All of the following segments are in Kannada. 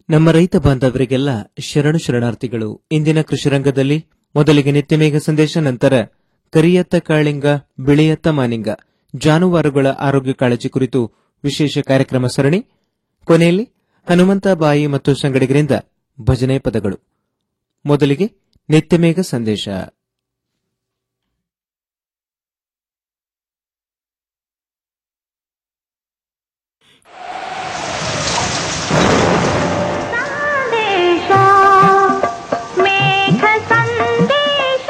ನಮ್ಮ ರೈತ ಬಾಂಧವರಿಗೆಲ್ಲ ಶರಣು ಶರಣಾರ್ಥಿಗಳು ಇಂದಿನ ಕೃಷಿ ರಂಗದಲ್ಲಿ ಮೊದಲಿಗೆ ನಿತ್ಯಮೇಘ ಸಂದೇಶ ನಂತರ ಕರಿಯತ್ತ ಕಾಳಿಂಗ ಬಿಳಿಯತ್ತ ಮಾನಿಂಗ ಜಾನುವಾರುಗಳ ಆರೋಗ್ಯ ಕಾಳಜಿ ಕುರಿತು ವಿಶೇಷ ಕಾರ್ಯಕ್ರಮ ಸರಣಿ ಕೊನೆಯಲ್ಲಿ ಹನುಮಂತ ಬಾಯಿ ಮತ್ತು ಸಂಗಡಿಗರಿಂದ ಭಜನೆ ಪದಗಳು ಮೊದಲಿಗೆ ನಿತ್ಯಮೇಘ ಸಂದೇಶ ಸಂದೇಶ ಮೇಘ ಸಂದೇಶ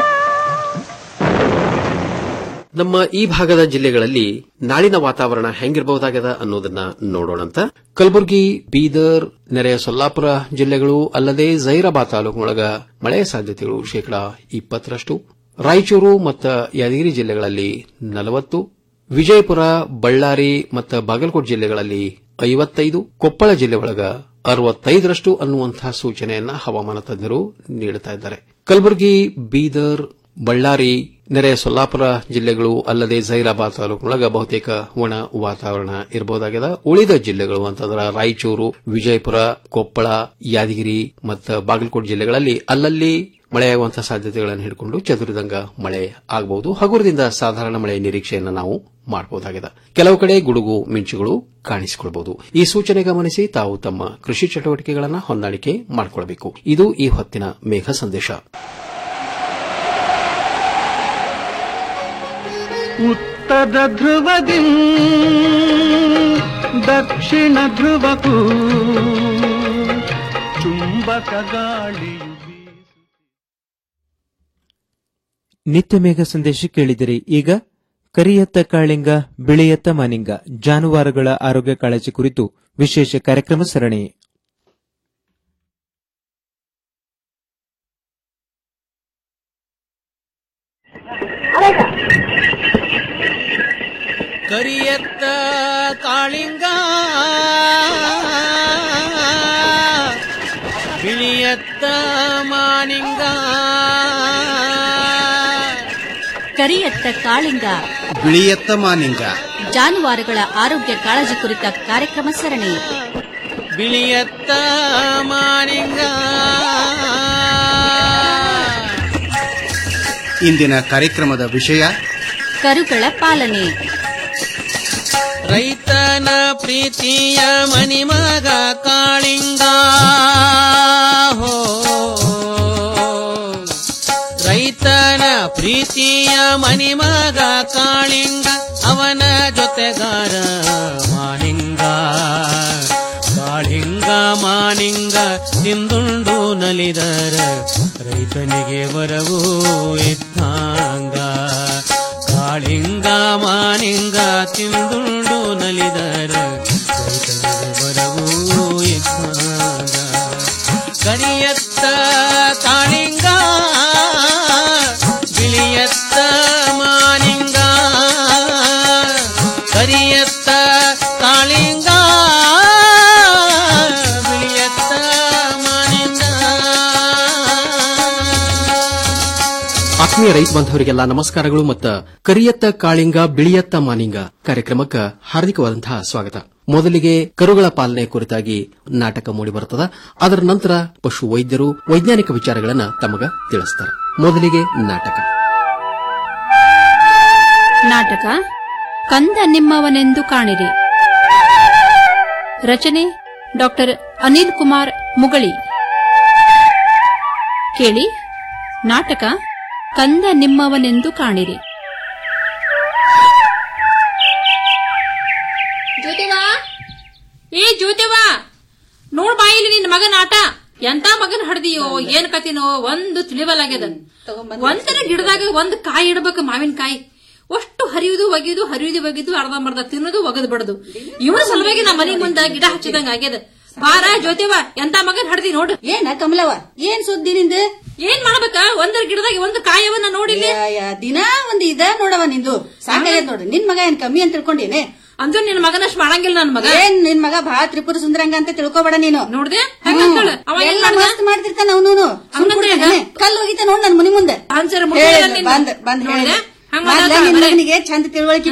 ನಮ್ಮ ಈ ಭಾಗದ ಜಿಲ್ಲೆಗಳಲ್ಲಿ ನಾಳಿನ ವಾತಾವರಣ ಹೆಂಗಿರಬಹುದಾಗದ ಅನ್ನೋದನ್ನ ನೋಡೋಣಂತ ಕಲಬುರಗಿ ಬೀದರ್ ನೆರೆಯ ಸೊಲ್ಲಾಪುರ ಜಿಲ್ಲೆಗಳು ಅಲ್ಲದೆ ಜೈರಾಬಾದ್ ತಾಲೂಕಿನೊಳಗ ಮಳೆಯ ಸಾಧ್ಯತೆಗಳು ಶೇಕಡಾ ಇಪ್ಪತ್ತರಷ್ಟು ರಾಯಚೂರು ಮತ್ತು ಯಾದಗಿರಿ ಜಿಲ್ಲೆಗಳಲ್ಲಿ ನಲವತ್ತು ವಿಜಯಪುರ ಬಳ್ಳಾರಿ ಮತ್ತು ಬಾಗಲಕೋಟೆ ಜಿಲ್ಲೆಗಳಲ್ಲಿ ಐವತ್ತೈದು ಕೊಪ್ಪಳ ಜಿಲ್ಲೆ ಒಳಗ ಅರವತ್ತೈದರಷ್ಟು ಅನ್ನುವಂತಹ ಸೂಚನೆಯನ್ನ ಹವಾಮಾನ ತಜ್ಞರು ನೀಡುತ್ತಾ ಇದ್ದಾರೆ ಕಲಬುರಗಿ ಬೀದರ್ ಬಳ್ಳಾರಿ ನೆರೆಯ ಸೊಲ್ಲಾಪುರ ಜಿಲ್ಲೆಗಳು ಅಲ್ಲದೆ ಜೈರಾಬಾದ್ ತಾಲೂಕಿನೊಳಗ ಬಹುತೇಕ ಒಣ ವಾತಾವರಣ ಇರಬಹುದಾಗಿದೆ ಉಳಿದ ಜಿಲ್ಲೆಗಳು ಅಂತಂದ್ರ ರಾಯಚೂರು ವಿಜಯಪುರ ಕೊಪ್ಪಳ ಯಾದಗಿರಿ ಮತ್ತು ಬಾಗಲಕೋಟೆ ಜಿಲ್ಲೆಗಳಲ್ಲಿ ಅಲ್ಲಲ್ಲಿ ಮಳೆಯಾಗುವಂತಹ ಸಾಧ್ಯತೆಗಳನ್ನು ಹಿಡಿಕೊಂಡು ಚದುರಿದಂಗ ಮಳೆ ಆಗಬಹುದು ಹಗುರದಿಂದ ಸಾಧಾರಣ ಮಳೆ ನಿರೀಕ್ಷೆಯನ್ನು ನಾವು ಮಾಡಬಹುದಾಗಿದೆ ಕೆಲವು ಕಡೆ ಗುಡುಗು ಮಿಂಚುಗಳು ಕಾಣಿಸಿಕೊಳ್ಳಬಹುದು ಈ ಸೂಚನೆ ಗಮನಿಸಿ ತಾವು ತಮ್ಮ ಕೃಷಿ ಚಟುವಟಿಕೆಗಳನ್ನು ಹೊಂದಾಣಿಕೆ ಮಾಡಿಕೊಳ್ಳಬೇಕು ಇದು ಈ ಹೊತ್ತಿನ ಮೇಘ ಸಂದೇಶ ಉತ್ತರ ಧ್ರುವದಿ ದಕ್ಷಿಣ ಧ್ರುವಕ್ಕೂ ಚುಂಬಕ ಗಾಳಿಯು ಬೀಸು ನಿತ್ಯಮೇಘ ಸಂದೇಶ ಕೇಳಿದಿರಿ ಈಗ ಕರಿಯತ್ತ ಕಾಳಿಂಗ ಬಿಳಿಯತ್ತ ಮಾನಿಂಗ ಜಾನುವಾರುಗಳ ಆರೋಗ್ಯ ಕಾಳಜಿ ಕುರಿತು ವಿಶೇಷ ಕಾರ್ಯಕ್ರಮ ಸರಣಿ ಕರಿಯತ್ತ ಕಾಳಿಂಗ ಬಿಳಿಯತ್ತ ಮಾನಿಂಗ ಕರಿಯತ್ತ ಕಾಳಿಂಗ ಬಿಳಿಯತ್ತ ಮಾನಿಂಗ ಜಾನುವಾರುಗಳ ಆರೋಗ್ಯ ಕಾಳಜಿ ಕುರಿತ ಕಾರ್ಯಕ್ರಮ ಸರಣಿ ಬಿಳಿಯತ್ತ ಮಾನಿಂಗ ಇಂದಿನ ಕಾರ್ಯಕ್ರಮದ ವಿಷಯ ಕರುಗಳ ಪಾಲನೆ ರೈತನ ಪ್ರೀತಿಯ ಮನಿಮಗ ಕಾಳಿಂಗ ಹೋ ರೈತನ ಪ್ರೀತಿಯ ಮನಿಮಗ ಕಾಳಿಂಗ ಅವನ ಜೊತೆಗಾರ ಮಾನಿಂಗ ಕಾಳಿಂಗ ಮಾನಿಂಗ ತಿಂದುಂಡು ನಲಿದರ ರೈತನಿಗೆ ವರವೂ ಇದ್ದಂಗ ಕಾಳಿಂಗ ಮಾನಿಂಗ ತಿಂದುಂಡು ನಲಿದರ ರೈತನಿಗೆ ವರವೂ ಇದ್ದಂಗ ಕರಿಯತ್ತ ಕಾಳಿಂಗ ಬಿಳಿಯತ್ತ ಮಾನಿಂಗ ಕರಿಯತ್ತ ಕಾಳಿಂಗ ಬಿಳಿಯತ್ತ ಮಾನಿಂಗ ಆತ್ಮೀಯ ರೈತ ಬಾಂಧವರಿಗೆಲ್ಲ ನಮಸ್ಕಾರಗಳು ಮತ್ತು ಕರಿಯತ್ತ ಕಾಳಿಂಗ ಬಿಳಿಯತ್ತ ಮಾನಿಂಗ ಕಾರ್ಯಕ್ರಮಕ್ಕೆ ಹಾರ್ದಿಕವಾದಂತಹ ಸ್ವಾಗತ ಮೊದಲಿಗೆ ಕರುಗಳ ಪಾಲನೆ ಕುರಿತಾಗಿ ನಾಟಕ ಮೂಡಿಬರುತ್ತದೆ ಅದರ ನಂತರ ಪಶು ವೈದ್ಯರು ವೈಜ್ಞಾನಿಕ ವಿಚಾರಗಳನ್ನು ತಮಗ ತಿಳಿಸ್ತಾರೆ ಮೊದಲಿಗೆ ನಾಟಕ ನಾಟಕ ಕಂದ ನಿಮ್ಮವನೆಂದು ಕಾಣಿರಿ ರಚನೆ ಡಾಕ್ಟರ್ ಅನಿಲ್ ಕುಮಾರ್ ಮುಗಳಿ ಕೇಳಿ ನಾಟಕ ಕಂದ ನಿಮ್ಮವನೆಂದು ಕಾಣಿರಿ ಜ್ಯೋತಿವಾ ಏ ಜ್ಯೋತಿವಾ ನೋಡ್ ಬಾಯಿಲಿ ನಿನ್ ಮಗನ ಆಟ ಎಂತ ಮಗನ್ ಹಡ್ದಿಯೋ ಏನ್ ಕತಿನೋ ಒಂದು ತಿಳಿವಲಾಗ್ಯದ ಒಂದರ ಗಿಡದಾಗ ಒಂದ್ ಕಾಯಿ ಇಡ್ಬೇಕು ಮಾವಿನಕಾಯಿ ಅಷ್ಟು ಹರಿಯುದು ಒಗೆಯುದು ಹರಿಯುದು ಒಗೆದು ಅರ್ಧಂಬರ್ಧ ತಿನ್ನೋದು ಒಗದ್ ಬಿಡದು ಇವನ ಸಲುವಾಗಿ ನಮ್ಮ ಮನೆ ಮುಂದ ಗಿಡ ಹಚ್ಚಿದಂಗ ಆಗ್ಯದ ಬಾರ ಜ್ಯೋತಿವ ಎಂತ ಮಗನ್ ಹಡ್ದಿ ನೋಡು ಏನ ಕಮಲವ ಏನ್ ಸುದ್ದಿ ನಿಂದ ಏನ್ ಮಾಡ್ಬೇಕ ಒಂದರ ಗಿಡದಾಗ ಒಂದು ಕಾಯವನ್ನ ನೋಡಿಲ್ಲ ದಿನಾ ಒಂದ್ ಇದ ನೋಡವ ನಿಂದು ಸಾಕಾಗ್ಯದ ನೋಡ್ರಿ ನಿನ್ ಮಗ ಏನ್ ಕಮ್ಮಿ ಅಂತ ತಿಳ್ಕೊಂಡೇನೆ ಅಂದ್ರ ನಿನ್ ಮಗನಷ್ಟು ಮಾಡಂಗಿಲ್ಲ ನನ್ ಮಗ ಏನ್ ನಿನ್ ಮಗ ಬಹಳ ತ್ರಿಪುರ ಸುಂದರಂಗ ಅಂತ ತಿಳ್ಕೊಬೇಡ ನೀನು ನೋಡ್ದೆ ಹೆಂಗಂತಾಳ? ಅವ ಏನ್ ಎಲ್ಲ ಮಾಡ್ದ? ಮಸ್ತ್ ಮಾಡ್ತಿರ್ತಾನ ಅವನು ಹಂಗಂದ್ರೆ ಹೆಂಗ? ಕಲ್ಲು ಹೋಗಿತ ನೋಡ್ ನನ್ ಮನಿ ಮುಂದೆ ಅನ್ಸರ ಹೇಳಿದ್ಲು, ಬಂದ್ ಬಂದ್ ನೋಡ್ದೆ? ಹೇಳಿದ್ಲು. ಹಂಗ್ ಮೊದ್ಲ ಮಾತಾಡ್ತಾಳ ನಿನ್ ಬರೀ. ಮಗನಿಗೆ ಚಂದ ತಿಳುವಳಿಕೆ ಕೊಡು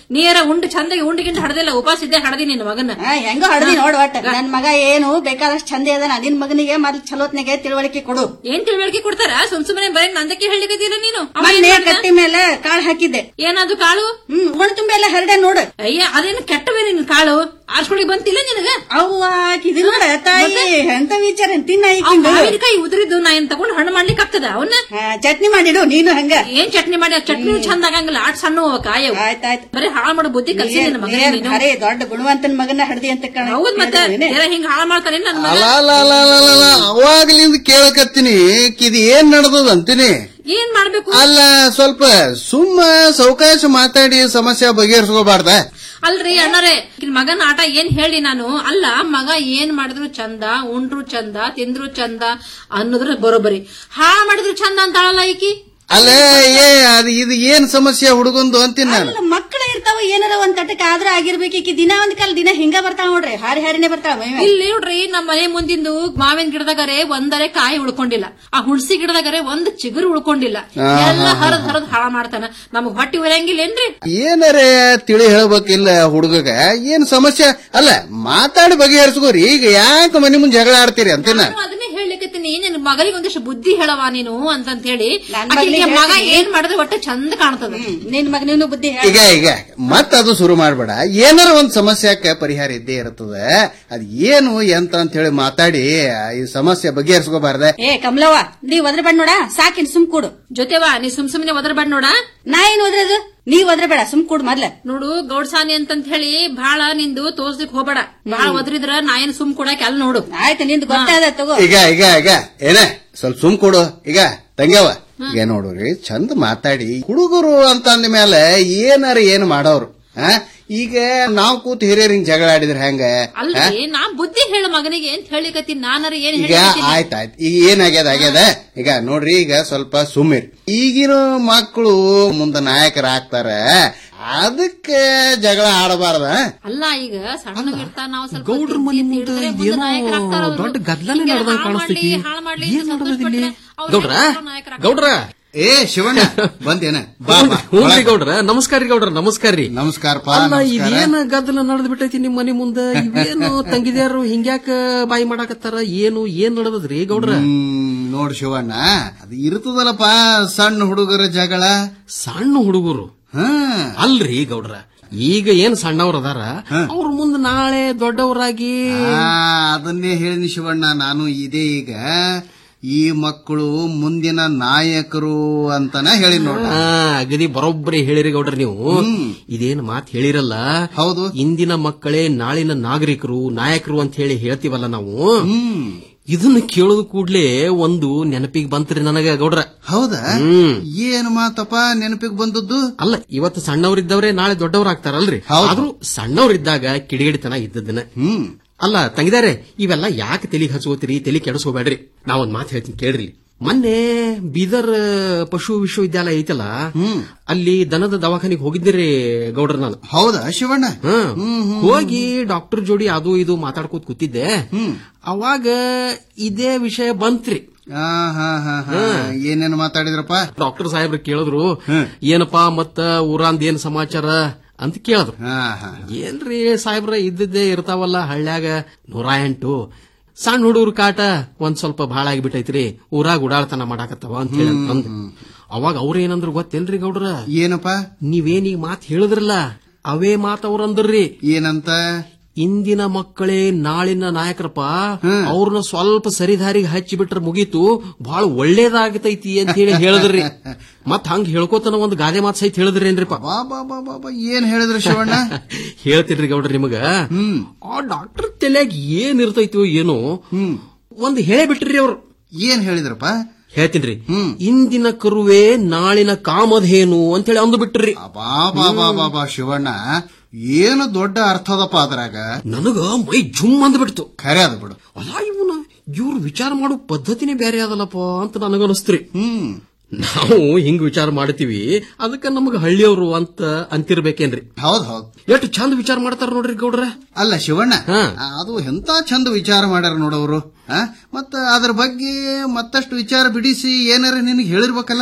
ನೀರ ಉಂಡು ಚಂದಾಗಿ ಉಂಡು ಗಿಂಡು ಹಡದಿಲ್ಲ ಉಪವಾಸ ಇದ್ದೆ ಹಡದಿ ನಿನ್ನ ಮಗನ ಆ, ಹೆಂಗೋ ಹಡ್ದಿ ನೋಡ್ ಒಟ್ಟ ನನ್ ಮಗ ಏನು ಬೇಕಾದಷ್ಟು ಚಂದ ಅದ ನಿನ್ ಮಗನಿಗೆ ಮೊದ್ಲು ಚಲೋತ್ನಾಗೆ ತಿಳುವಳಿಕೆ ಕೊಡು ಏನ್ ತಿಳುವಳಿಕೆ ಕೊಡ್ತಾರ ಸುಮ್ ಸುಮ್ಮನೆ ಬರೀ ನಂದಕ್ಕೆ ಹೇಳಿಕತ್ತೀರ ನೀನು ಅವ ಏನ್ ಮೊನ್ನೆ ಮಾಡ್ದ? ಕಟ್ಟಿ ಮೇಲೆ ಕಾಳು ಹಾಕಿದ್ದೆ ಏನದು ಕಾಳು ಹ್ಮ್ ಒಣ ತುಂಬಿ ಎಲ್ಲ ಹರಡೆ ನೋಡು ಅಯ್ಯ ಅದೇನು ಕೆಟ್ಟವೇ ನಿನ್ ಕಾಳು ಆರ್ಸ್ಕೊಳಿ ಬಂತಿಲ್ಲ ನಿನಗ ಅವ್ವ ಇದು ನೋಡ ತಾಯಿ ಎಂತ ವಿಚಾರ ತಿನ್ನ ಆ ಈಕಿಂದು. ಮಾವಿನಕಾಯಿ ಉದ್ರಿದ್ದು ನಾ ಏನ್ ತಗೊಂಡ್ ಹಣ್ಣು ಮಾಡ್ಲಿಕ್ಕೆ ಆಗ್ತದ ಅವನ್ನ ಆ, ಚಟ್ನಿ ಮಾಡಿಡು ನೀನು ಹಂಗ ಏನ್ ಚಟ್ನಿ ಮಾಡಿ ಆ ಚಟ್ನಿ ಚಂದ ಆಗಂಗಿಲ್ಲ ಆಟ್ ಸಣ್ಣ ಅವ ಕಾಯವು ಆಯ್ತಾಯ್ತು ಬರೀ ಹಾಳು ಮಾಡೋ ಬುದ್ಧಿ ಕಲ್ಸಿ ನಿನ್ನ ಮಗನ ನೀನು ಅರೆ ದೊಡ್ಡ ಗುಣವಂತನ ಮಗನ ಹಡ್ದಿ ಅಂತ ಕಾಣ ಹೌದ್ ಮತ್ತೆ ಯಾರ ಹಿಂಗ್ ಹಾಳು ಮಾಡ್ತಾನೆ ನನ್ನ ಮಗ ಅಲ್ಲ ಅಲ್ಲ ಅಲ್ಲ ಅಲ್ಲ ಅಲ್ಲ, ಅಲ್ಲ ಅವಾಗ್ಲಿಂದ ಕೇಳಕತ್ತೀನಿ ಇದು ಏನ್ ನಡೆದದ ಅಂತೀನಿ ಏನ್ ಮಾಡ್ಬೇಕು ಅಲ್ಲ ಸ್ವಲ್ಪ ಸುಮ್ಮ ಸೌಕಾಶ ಮಾತಾಡಿ ಸಮಸ್ಯೆ ಬಗೆಹರಿಸ್ಕೋಬಾರ್ದ ಅಲ್ರಿ ಅಣ್ಣರೇ ಈಕಿನ್ ಮಗನ ಆಟ ಏನ್ ಹೇಳಿ ನಾನು ಅಲ್ಲ ಮಗ ಏನ್ ಮಾಡಿದ್ರು ಚಂದ ಉಂಡ್ರು ಚಂದ ತಿಂದ್ರು ಚಂದ ಅನ್ನೋದ್ರ ಬರೋಬರಿ ಹಾಳು ಮಾಡಿದ್ರು ಚಂದ ಅಂತಾಳಲ್ಲ ಈಕಿ ಅಲ್ಲ ಏ ಅದು ಇದು ಏನ್ ಸಮಸ್ಯೆ ಹುಡುಗಂದು ಅಂತೀನಿ ನಾನು ಅಲ್ಲ ಮಕ್ಕಳು ಇರ್ತಾವ ಏನಾರ ಒಂದ್ ತಟಕ ಆದ್ರ ಆಗಿರ್ಬೇಕು ಈಕಿ ದಿನ ಒಂದ್ ಕಾಲ ದಿನ ಹಿಂಗ ಬರ್ತಾಳ ನೋಡ್ರಿ ಹಾರಿ ಹಾರಿನೇ ಬರ್ತಾಳ ಮೈ ಮೇಲೆ. ಇಲ್ಲಿ ನೋಡ್ರಿ ನಮ್ಮ ಮನೆ ಮುಂದಿಂದು ಮಾವಿನ ಗಿಡದಾಗರೆ ಒಂದರೆ ಕಾಯಿ ಉಳ್ಕೊಂಡಿಲ್ಲ ಆ ಹುಣಸಿ ಗಿಡದಾಗರೆ ಒಂದ್ ಚಿಗುರು ಉಳ್ಕೊಂಡಿಲ್ಲ ಎಲ್ಲ ಹರದ್ ಹರದ್ ಹಾಳ ಮಾಡ್ತಾನ ನಮಗ್ ಹೊಟ್ಟಿ ಉರಂಗಿಲ್ಲೇನ್ರಿ ಏನಾರೇ ತಿಳಿ ಹೇಳ್ಬೇಕಿಲ್ಲ ಹುಡುಗಗ ಏನ್ ಸಮಸ್ಯೆ ಅಲ್ಲ ಮಾತಾಡಿ ಬಗೆಹರಿಸ್ಕೋರಿ ಈಗ ಯಾಕೆ ಮನೆ ಮುಂದೆ ಜಗಳ ಆಡ್ತೀರಿ ಅಂತೀನ ನಾನು ಅದನ್ನೇ ಹೇಳಲಿಕತ್ತೀನಿ ನಿನ್ ಮಗಳಿಗೆ ಒಂದಿಷ್ಟು ಬುದ್ಧಿ ಹೇಳವ ನೀನು ಅಂತಂತ ಹೇಳಿ ನನ್ ಆಕಿಗೆ ಮಗ್ನಿಗೆ ಮಗ ಹೇಳ್ತೀನಿ. ಏನ್ ಮಾಡಿದ್ರೆ ಒಟ್ಟ ಚಂದ ಕಾಣ್ತದ ನಿನ್ ಮಗನೂ ಬುದ್ಧಿ ಹೇಳ ಈಗ ಈಗ ಮತ್ತ ಅದು ಶುರು ಮಾಡ್ಬೇಡ ಏನಾರ ಒಂದ್ ಸಮಸ್ಯೆಕ್ಕೆ ಪರಿಹಾರ ಇದ್ದೇ ಇರ್ತದ ಅದ್ ಏನು ಎಂತ ಅಂತ ಹೇಳಿ ಮಾತಾಡಿ ಈ ಸಮಸ್ಯೆ ಬಗೆಹರಿಸ್ಕೋಬಾರ್ದೆ ಏ ಕಮಲವ್ವ ನೀವ್ ಒದ್ರಬೇಡ ನೋಡ ಸಾಕಿನ್ ಸುಮ್ ಕೂಡು ಜೊತೆವಾ ನೀ ಸುಮ್ ಸುಮ್ನೆ ಒದರ್ಬೇಡ ನೋಡ ನಾ ಏನ್ ಓದ್ರದು ನೀವ್ ಒದ್ರಬೇಡ ಸುಮ್ ಕೂಡ್ ಮೊದ್ಲ ನೋಡು ಗೌಡ್ಸಾನಿ ಅಂತಂತ ಹೇಳಿ ಬಹಳ ನಿಂದು ತೋರ್ಸ್ಲಿಕ್ ಹೋಗ್ಬೇಡ ಬಹಳ ಒದರಿದ್ರ ನಾ ಏನ್ ಸುಮ್ ಕೊಡಕ್ ಅಲ್ ನೋಡು ಆಯ್ತು ನಿಂದು ಗೊತ್ತಾದ ತಗೋ ಈಗ ಈಗ ಈಗ ಏನೇ ಸ್ವಲ್ಪ ಸುಮ್ ಕೊಡು ಈಗ ತಂಗ್ಯವ ಈಗ ನೋಡ್ರಿ ಚಂದ ಮಾತಾಡಿ ಹುಡುಗರು ಅಂತ ಅಂದ ಮೇಲೆ ಏನಾರ ಏನ್ ಮಾಡೋರು ಆ? ಈಗ ನಾವ್ ಕೂತ್ ಹಿರಿಯರ್ ಹಿಂಗ್ ಜಗಳ ಆಡಿದ್ರೆ ಹೆಂಗ ಆ? ಅಲ್ರಿ ನಾ ಬುದ್ಧಿ ಹೇಳ ಮಗನಿಗೆ ಅಂತ ಹೇಳಿಕತ್ತೀನಿ ನಾನಾರ ಏನ್ ಈಗ ಹೇಳಿ ಆಯ್ತಾಯ್ತು ಈಗ ಏನಾಗ್ಯದ ಆಗ್ಯದ ಈಗ ನೋಡ್ರಿ ಈಗ ಸ್ವಲ್ಪ ಸುಮ್ಮಿರಿ ಈಗಿನ ಮಕ್ಕಳು ಮುಂದ ನಾಯಕರಾಗ್ತಾರ ಅದಕ್ಕೆ ಜಗಳ ಆಡಬಾರ್ದ ಅಲ್ಲ ಈಗ ಸಣ್ಣಗಿರ್ತಾ ನಾವು ಸ್ವಲ್ಪ ಗೌಡ್ರ ಮನೆ ಮುಂದೆ ಏನೋ ದೊಡ್ಡ ಗದ್ದಲನೇ ನಡೆದಂಗ್ ಕಾಣಿಸ್ತೈತಿ. ಏನ್ ನಡೆದದ್ ಇಲ್ಲಿ? ಗೌಡ್ರ ಗೌಡ್ರ ಏ ಶಿವಣ್ಣ ಬಂದೇನ ಬಾ ಬಾ ಹ್ಞೂನ್ರಿ ಗೌಡ್ರ ನಮಸ್ಕಾರ ರೀ ಗೌಡ್ರ ನಮಸ್ಕಾರ ರೀ ನಮಸ್ಕಾರಪ್ಪ ಅಲ್ಲ ನಮಸ್ಕಾರ. ಇದೇನ ಗದ್ದಲ ನಡೆದ್ ಬಿಟ್ಟೈತಿ ನಿಮ್ ಮನೆ ಮುಂದ ಇವೇನು ತಂಗಿದ್ಯಾರು ಹಿಂಗ್ಯಾಕ ಬಾಯಿ ಮಾಡಾಕತ್ತಾರ ಏನು ಏನ್ ನಡೆದದ್ರಿ ಗೌಡ್ರ ಹ್ಮ್ ನೋಡ್ ಶಿವಣ್ಣ ಅದು ಇರ್ತದಲ್ಲಪ್ಪ ಸಣ್ಣ ಹುಡುಗರ ಜಗಳ ಸಣ್ಣ ಹುಡುಗರು ಹ್ಮ್ ಅಲ್ರಿ ಗೌಡ್ರ ಈಗ ಏನ್ ಸಣ್ಣವ್ರ ಅದಾರ ಅವ್ರ ಮುಂದ ನಾಳೆ ದೊಡ್ಡವರಾಗಿ ಆ, ಅದನ್ನೇ ಹೇಳಿನಿ ಶಿವಣ್ಣ ನಾನು ಇದೇ ಈಗ ಈ ಮಕ್ಕಳು ಮುಂದಿನ ನಾಯಕರು ಅಂತಾನೆ ಹೇಳಿ ನೋಡ ಆ, ಅಗದಿ ಬರೋಬ್ಬರಿ ಹೇಳಿರಿ ಗೌಡ್ರ ನೀವು ಇದೇನ್ ಮಾತ್ ಹೇಳಿರಲ್ಲ ಹೌದು ಇಂದಿನ ಮಕ್ಕಳೇ ನಾಳಿನ ನಾಗರಿಕರು ನಾಯಕರು ಅಂತ ಹೇಳಿ ಹೇಳ್ತೀವಲ್ಲ ನಾವು ಹ್ಮ್ ಇದನ್ನ ಕೇಳೋದು ಕೂಡ್ಲೆ ಒಂದು ನೆನಪಿಗೆ ಬಂತ್ರಿ ನನಗ ಗೌಡ್ರ ಹೌದಾ ಹ್ಮ್ ಏನು ಮಾತಪ್ಪ ನೆನಪಿಗೆ ಬಂದದ್ದು ಅಲ್ಲ ಇವತ್ತು ಸಣ್ಣವರಿದ್ದವ್ರೆ ನಾಳೆ ದೊಡ್ಡವರಾಗ್ತಾರಲ್ರಿ ಹೌದು. ಆದ್ರೂ ಸಣ್ಣವರಿದ್ದಾಗ ಕಿಡಿಗೇಡಿತನ ಇದ್ದದನ್ನ ಹ್ಮ್ ಅಲ್ಲ ತಂಗಿದಾರೆ ಇವೆಲ್ಲ ಯಾಕೆ ತಲೆಗೆ ಹಚ್ಕೋತೀರಿ ತಲೆ ಕೆಡಿಸ್ಕೋಬೇಡ್ರಿ ನಾವೊಂದ್ ಮಾತು ಹೇಳ್ತೀನಿ ಕೇಳ್ರಿ ಮೊನ್ನೆ ಬೀದರ್ ಪಶು ವಿಶ್ವವಿದ್ಯಾಲಯ ಐತಲ್ಲ ಅಲ್ಲಿ ದನದ ದವಾಖಾನಿಗೆ ಹೋಗಿದ್ದೀರಿ ಗೌಡ್ರ ನಾನು ಹೌದಾ ಶಿವಣ್ಣ ಹ್ಮ್. ಹೋಗಿ ಡಾಕ್ಟರ್ ಜೋಡಿ ಅದು ಇದು ಮಾತಾಡ್ಕೋತ ಕೂತಿದ್ದೆ ಅವಾಗ ಇದೇ ವಿಷಯ ಬಂತ್ರಿ ಆ, ಹಾ ಹಾ ಹಾ ಏನೇನು ಮಾತಾಡಿದ್ರಪ್ಪ ಡಾಕ್ಟರ್ ಸಾಹೇಬ್ರು ಕೇಳಿದ್ರು ಏನಪ್ಪಾ ಮತ್ತ ಊರಾಂದ್ ಏನ್ ಸಮಾಚಾರ ಅಂತ ಕೇಳಿದ್ರು ಹಾ ಹಾ ಏನ್ರಿ ಸಾಹೇಬ್ರ ಇದ್ದಿದ್ದೇ ಇರ್ತಾವಲ್ಲ ಹಳ್ಳ್ಯಾಗ ನೂರ ಎಂಟು ಸಣ್ಣ ಹುಡುಗರ ಕಾಟ ಒಂದ್ ಸ್ವಲ್ಪ ಭಾಳ ಆಗಿಬಿಟ್ಟೈತ್ರಿ ಊರಾಗ ಉಡಾಳ್ತನ ಮಾಡಾಕತ್ತಾವ ಅಂತ ಹೇಳಿ ಅಂದ್ ಅವಾಗ ಅವ್ರ ಏನಂದ್ರು ಗೊತ್ತೇನ್ರಿ ಗೌಡ್ರ ಏನಪ್ಪ ನೀವೇನೀಗ ಮಾತ್ ಹೇಳಿದ್ರಲ್ಲ ಅವೇ ಮಾತ್ ಅವ್ರ ಅಂದ್ರಿ ಏನಂತ ಇಂದಿನ ಮಕ್ಕಳೇ ನಾಳಿನ ನಾಯಕರಪ್ಪ ಅವ್ರನ್ನ ಸ್ವಲ್ಪ ಸರಿದಾರಿಗೆ ಹಚ್ಚಿ ಬಿಟ್ರೆ ಮುಗೀತು ಬಹಳ ಒಳ್ಳೇದಾಗತೈತಿ ಅಂತ ಹೇಳಿ ಹೇಳಿದ್ರಿ ಮತ್ ಹಂಗ ಹೇಳ್ಕೋತನ ಒಂದ್ ಗಾದೆ ಮಾತ್ ಸಹಿತ ಹೇಳಿದ್ರೇನ್ರಿಪ್ಪ ಬಾ ಬಾ ಬಾ ಬಾ ಬಾ ಏನ್ ಹೇಳಿದ್ರು ಶಿವಣ್ಣ ಹೇಳ್ತೀನ್ರಿ ಗೌಡ್ರ ನಿಮಗ ಹ್ಮ್ ಆ ಡಾಕ್ಟರ್ ತಲೆಯಾಗ ಏನ್ ಇರ್ತೈತೋ ಏನೋ ಹ್ಮ್ ಒಂದ್ ಹೇಳೇ ಬಿಟ್ರಿ ಅವ್ರು ಏನ್ ಹೇಳಿದ್ರಪ್ಪ ಹೇಳ್ತೀನ್ರಿ ಹ್ಮ್. ಇಂದಿನ ಕರುವೆ ನಾಳಿನ ಕಾಮಧೇನು ಅಂತ ಹೇಳಿ ಅಂದು ಬಿಟ್ರಿ ಬಾ ಬಾ ಬಾ ಬಾ ಬಾ ಶಿವಣ್ಣ ಏನು ದೊಡ್ಡ ಅರ್ಥದಪ್ಪ ಅದ್ರಾಗ ನನಗ ಮೈ ಜುಮ್ ಅಂದ್ಬಿಡ್ತು ಖರೆ ಅದ ಬಿಡು ಅಲ್ಲ ಇವನ ಇವ್ರು ವಿಚಾರ ಮಾಡೋ ಪದ್ಧತಿನೇ ಬೇರೆ ಅದಲ್ಲಪ್ಪ ಅಂತ ನನಗನಿಸ್ತ್ರಿ ಹ್ಮ್ ನಾವು ಹಿಂಗ್ ವಿಚಾರ ಮಾಡ್ತೀವಿ ಅದಕ್ಕ ನಮಗ ಹಳ್ಳಿಯವರು ಅಂತ ಅಂತಿರ್ಬೇಕೇನ್ರಿ ಹೌದ್ ಹೌದ್ ಎಷ್ಟು ಚಂದ ವಿಚಾರ ಮಾಡ್ತಾರ ನೋಡ್ರಿ ಗೌಡ್ರ ಅಲ್ಲ ಶಿವಣ್ಣ ಹಾ. ಅದು ಎಂತ ಚಂದ ವಿಚಾರ ಮಾಡ್ಯಾರ ನೋಡವ್ರು ಆ? ಮತ್ತ ಅದ್ರ ಬಗ್ಗೆ ಮತ್ತಷ್ಟು ವಿಚಾರ ಬಿಡಿಸಿ ಏನಾರ ನಿನಗೆ ಹೇಳಿರ್ಬೇಕಲ್ಲ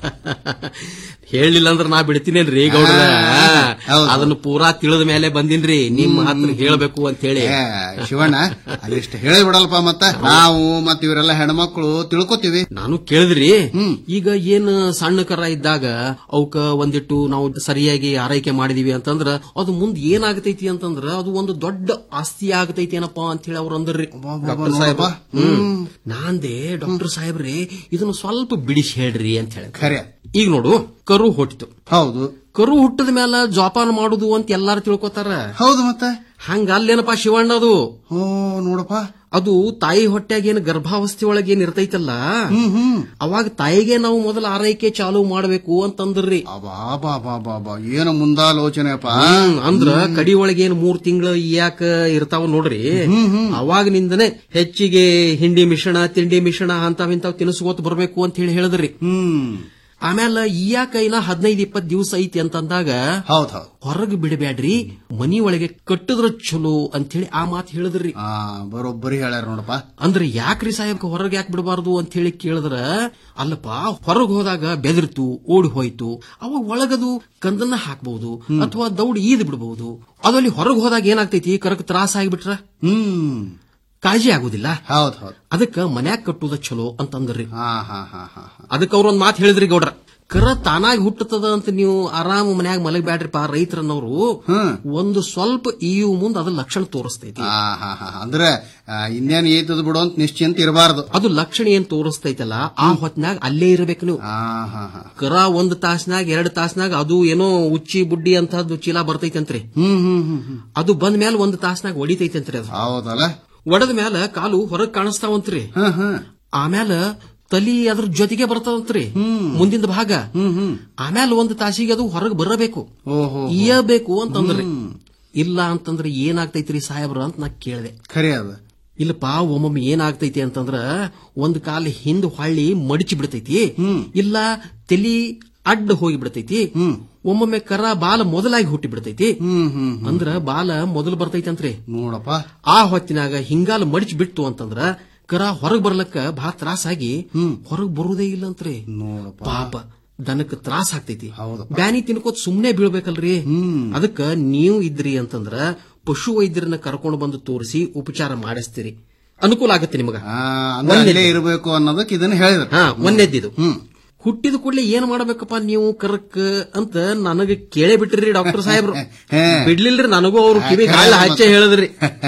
ಹೇಳಿಲ್ಲ ಅಂದ್ರ ನಾ ಬಿಡ್ತೀನೇನ್ರಿ ಗೌಡ್ರ ಆ, ಹೌದು. ಅದನ್ನ ಪೂರಾ ತಿಳಿದ ಮೇಲೆ ಬಂದಿನ್ರಿ ನಿಮ್ಮ ಹತ್ರ ಹೇಳ್ಬೇಕು ಅಂತ ಹೇಳಿ ಏ, ಶಿವಣ್ಣ ಅದಿಷ್ಟು ಹೇಳಿ ಬಿಡಲ್ಪ ಮತ್ತ ನಾವು ಮತ್ತ ಇವರೆಲ್ಲ ಹೆಣ್ಮಕ್ಳು ತಿಳ್ಕೊತೀವಿ ನಾನು ಕೇಳಿದ್ರಿ ಈಗ ಏನ್ ಸಣ್ಣ ಕರ ಇದ್ದಾಗ ಅವಕ್ಕ ಒಂದಿಟ್ಟು ನಾವು ಸರಿಯಾಗಿ ಆರೈಕೆ ಮಾಡಿದೀವಿ ಅಂತಂದ್ರ ಅದು ಮುಂದ್ ಏನಾಗತೈತಿ ಅಂತಂದ್ರ ಅದು ಒಂದು ದೊಡ್ಡ ಆಸ್ತಿ ಆಗತೈತಿ ಏನಪ್ಪಾ ಅಂತ ಹೇಳಿ ಅವ್ರು ಅಂದ್ರಿ ಡಾಕ್ಟರ್ ಸಾಹೇಬ ಹ್ಮ್ ನಾಂದೆ ಡಾಕ್ಟರ್ ಸಾಹೇಬ್ರಿ ಇದನ್ನ ಸ್ವಲ್ಪ ಬಿಡಿಸಿ ಹೇಳ್ರಿ ಅಂತ ಹೇಳಿ ಖರೆ ಈಗ ನೋಡು ಕರು ಹುಟ್ಟಿತು ಹೌದು ಕರು ಹುಟ್ಟದ ಮೇಲೆ ಜೋಪಾನ ಮಾಡುದು ಅಂತ ಎಲ್ಲಾರು ತಿಳ್ಕೊತಾರ ಹೌದು ಮತ್ತ ಹಂಗ ಅಲ್ಲೇನಪ್ಪ ಶಿವಣ್ಣ ಅದು ಓ ನೋಡಪ್ಪ ಅದು ತಾಯಿ ಹೊಟ್ಯಾಗ ಏನ್ ಗರ್ಭಾವಸ್ಥೆ ಒಳಗೆ ಏನ್ ಇರ್ತೈತಲ್ಲ ಹ್ಮ್ ಹ್ಮ್ ಅವಾಗ ತಾಯಿಗೆ ನಾವು ಮೊದಲ ಆರೈಕೆ ಚಾಲು ಮಾಡಬೇಕು ಅಂತಂದ್ರಿ ಅಬಾ ಬಾ ಬಾ ಬಾ ಬಾ ಏನು ಮುಂದಾಲೋಚನೆಯಪ್ಪ ಹ್ಮ್, ಅಂದ್ರ ಕಡಿ ಒಳಗೆ ಏನ್ ಮೂರ್ ತಿಂಗಳು ಯಾಕ ಇರ್ತಾವ ನೋಡ್ರಿ ಅವಾಗಿನಿಂದನೇ ಹೆಚ್ಚಿಗೆ ಹಿಂಡಿ ಮಿಶ್ರಣ ತಿಂಡಿ ಮಿಶ್ರಣ ಅಂತಾವಿಂತಾವ್ ತಿನಿಸ್ಕೋತ ಬರ್ಬೇಕು ಅಂತ ಹೇಳಿ ಹೇಳಿದ್ರಿ ಹ್ಮ್ ಆಮೇಲೆ ಈಯಾಕ ಇನ್ನ ಹದಿನೈದು ಇಪ್ಪತ್ ದಿವಸ ಐತಿ ಅಂತಂದಾಗ ಹೌದ್ ಹೌದ್ ಹೊರಗ್ ಬಿಡಬ್ಯಾಡ್ರಿ ಮನಿ ಒಳಗೆ ಕಟ್ಟಿದ್ರ ಚಲೋ ಅಂತ ಹೇಳಿ ಆ ಮಾತು ಹೇಳಿದ್ರಿ ಆ ಬರೋಬ್ಬರಿ ಹೇಳ್ಯಾರ ನೋಡಪ್ಪ ಅಂದ್ರೆ ಯಾಕ್ರಿ ಸಾಹೇಬ್ ಹೊರಗೆ ಯಾಕೆ ಬಿಡಬಾರ್ದು ಅಂತ ಹೇಳಿ ಕೇಳಿದ್ರ ಅಲ್ಲಪ್ಪ ಹೊರಗ್ ಹೋದಾಗ ಬೆದರ್ತು ಓಡಿ ಹೋಯ್ತು ಅವಾಗ ಒಳಗದು ಕಂದನ್ನ ಹಾಕ್ಬಹುದು ಅಥವಾ ದೌಡ್ ಈದ್ ಬಿಡಬಹುದು ಅದಲ್ಲಿ ಹೊರಗ್ ಹೋದಾಗ ಏನಾಗ್ತೈತಿ ಕರಕ್ ತ್ರಾಸ ಆಗಿಬಿಟ್ರ ಹ್ಮ್ ಕಾಳಜಿ ಆಗುದಿಲ್ಲ ಹೌದ್ ಹೌದ್ ಅದಕ್ಕ ಮನ್ಯಾಗ ಕಟ್ಟುದ ಚಲೋ ಅಂತಂದ್ರಿ ಹಾ ಹಾ ಹಾ ಹಾ ಹಾ. ಅದಕ್ಕೆ ಅವ್ರೊಂದ್ ಮಾತು ಹೇಳಿದ್ರಿ ಗೌಡ್ರ ಕರ ತಾನಾಗಿ ಹುಟ್ಟುತ್ತದ ಅಂತ ನೀವು ಆರಾಮ ಮನ್ಯಾಗ ಮಲಗಬ್ಯಾಡ್ರಿಪ್ಪ ರೈತರನ್ನವರು ಹ್ಮ್ ಒಂದು ಸ್ವಲ್ಪ ಈಯು ಮುಂದ್ ಅದ್ರ ಲಕ್ಷಣ ತೋರಿಸ್ತೈತಿ ಹಾ ಹಾ ಹಾ ಅಂದ್ರೆ ಆ, ಇನ್ನೇನ್ ಏತದ್ ಬಿಡು ಅಂತ ನಿಶ್ಚಿಂತ ಇರಬಾರ್ದು ಅದು ಲಕ್ಷಣ ಏನ್ ತೋರಿಸ್ತೈತಲ್ಲ ಆ ಹೊತ್ನಾಗ ಅಲ್ಲೇ ಇರಬೇಕು ನೀವು ಹಾ ಹಾ ಹಾ ಕರ ಒಂದ್ ತಾಸ್ನಾಗ ಎರಡ್ ತಾಸ್ನಾಗ ಅದು ಏನೋ ಉಚ್ಚಿ ಬುಡ್ಡಿ ಅಂತದ್ದು ಚೀಲ ಬರ್ತೈತಂತ್ರಿ ಹ್ಮ್ ಹ್ಮ್ ಹ್ಮ್ ಹ್ಮ್ ಅದು ಬಂದ ಮೇಲೆ ಒಂದ್ ತಾಸ್ನಾಗ ಹೊಡಿತೈತಂತ್ರಿ ಅದು ಹೌದಲ್ಲ ಒಡದ ಮ್ಯಾಲ ಕಾಲು ಹೊರಗ್ ಕಾಣಿಸ್ತಾವಂತ್ರಿ ಹಾ ಹಾ ಆಮ್ಯಾಲ ತಲಿ ಅದ್ರ ಜೊತೆಗೆ ಬರ್ತದಂತ್ರಿ ಮುಂದಿನ ಭಾಗ ಹ್ಮ್ ಹ್ಮ್ ಆಮ್ಯಾಲ ಒಂದ್ ತಾಸಿಗೆ ಅದು ಹೊರಗ್ ಬರಬೇಕು ಓಹೋ ಇಯಬೇಕು ಅಂತಂದ್ರಿ ಇಲ್ಲ ಅಂತಂದ್ರೆ ಏನಾಗ್ತೈತ್ರಿ ಸಾಹೇಬ್ರ ಅಂತ ನಾ ಕೇಳಿದೆ ಖರೆ ಅದ ಇಲ್ಲಪ್ಪ ಒಮ್ಮೊಮ್ಮೆ ಏನಾಗ್ತೈತಿ ಅಂತಂದ್ರ ಒಂದ್ ಕಾಲ ಹಿಂದ್ ಹೊಳ್ಳಿ ಮಡಿಚಿ ಬಿಡ್ತೈತಿ ಇಲ್ಲ ತಲಿ ಅಡ್ಡ ಹೋಗಿ ಬಿಡ್ತೈತಿ ಒಮ್ಮೊಮ್ಮೆ ಕರ ಬಾಲ ಮೊದಲಾಗಿ ಹುಟ್ಟಿ ಬಿಡ್ತೈತಿ ಹ್ಮ್ ಹ್ಮ್ ಅಂದ್ರ ಬಾಲ ಮೊದಲು ಬರ್ತೈತಿ ಅಂತ್ರಿ ನೋಡಪ್ಪ ಆ ಹೊತ್ತಿನಾಗ ಹಿಂಗಾಲ ಮಡಿಚಿ ಬಿಟ್ಟು ಅಂತಂದ್ರ ಕರ ಹೊರಗ್ ಬರ್ಲಕ್ಕ ಬಹಳ ತ್ರಾಸಾಗಿ ಹೊರಗ್ ಬರುವುದೇ ಇಲ್ಲ ಅಂತ್ರಿ ನೋಡಪ್ಪ ಪಾಪ ದನಕ್ ತ್ರಾಸ ಆಗ್ತೈತಿ ಹೌದಪ್ಪ. ಬ್ಯಾನಿ ತಿನ್ಕೋತ್ ಸುಮ್ನೆ ಬೀಳ್ಬೇಕಲ್ರಿ ಅದಕ್ಕ ನೀವು ಇದ್ರಿ ಅಂತಂದ್ರ ಪಶು ವೈದ್ಯರನ್ನ ಕರ್ಕೊಂಡು ಬಂದು ತೋರಿಸಿ ಉಪಚಾರ ಮಾಡಿಸ್ತೀರಿ ಅನುಕೂಲ ಆಗತ್ತೆ ನಿಮಗ ಆ, ಅಂದ್ರೆ ಅಲ್ಲೇ ಇರಬೇಕು ಅನ್ನೋದಕ್ಕೆ ಇದನ್ನ ಹೇಳಿದ್ರು ಹಾ ಒಂದೇದ್ದಿದು ಹ್ಮ್ ಹುಟ್ಟಿದ ಕೂಡಲೇ ಏನ್ ಮಾಡ್ಬೇಕಪ್ಪ ನೀವು ಕರಕ್ ಅಂತ ನನಗೆ ಕೇಳೇ ಬಿಟ್ರಿ ಡಾಕ್ಟರ್ ಸಾಹೇಬ್ರು ಹೇ. ಬಿಡ್ಲಿಲ್ರಿ ನನಗೂ ಅವ್ರು ಕಿವಿ ಗಾಳ ಹಚ್ಚೆ ಹೇಳಿದ್ರಿ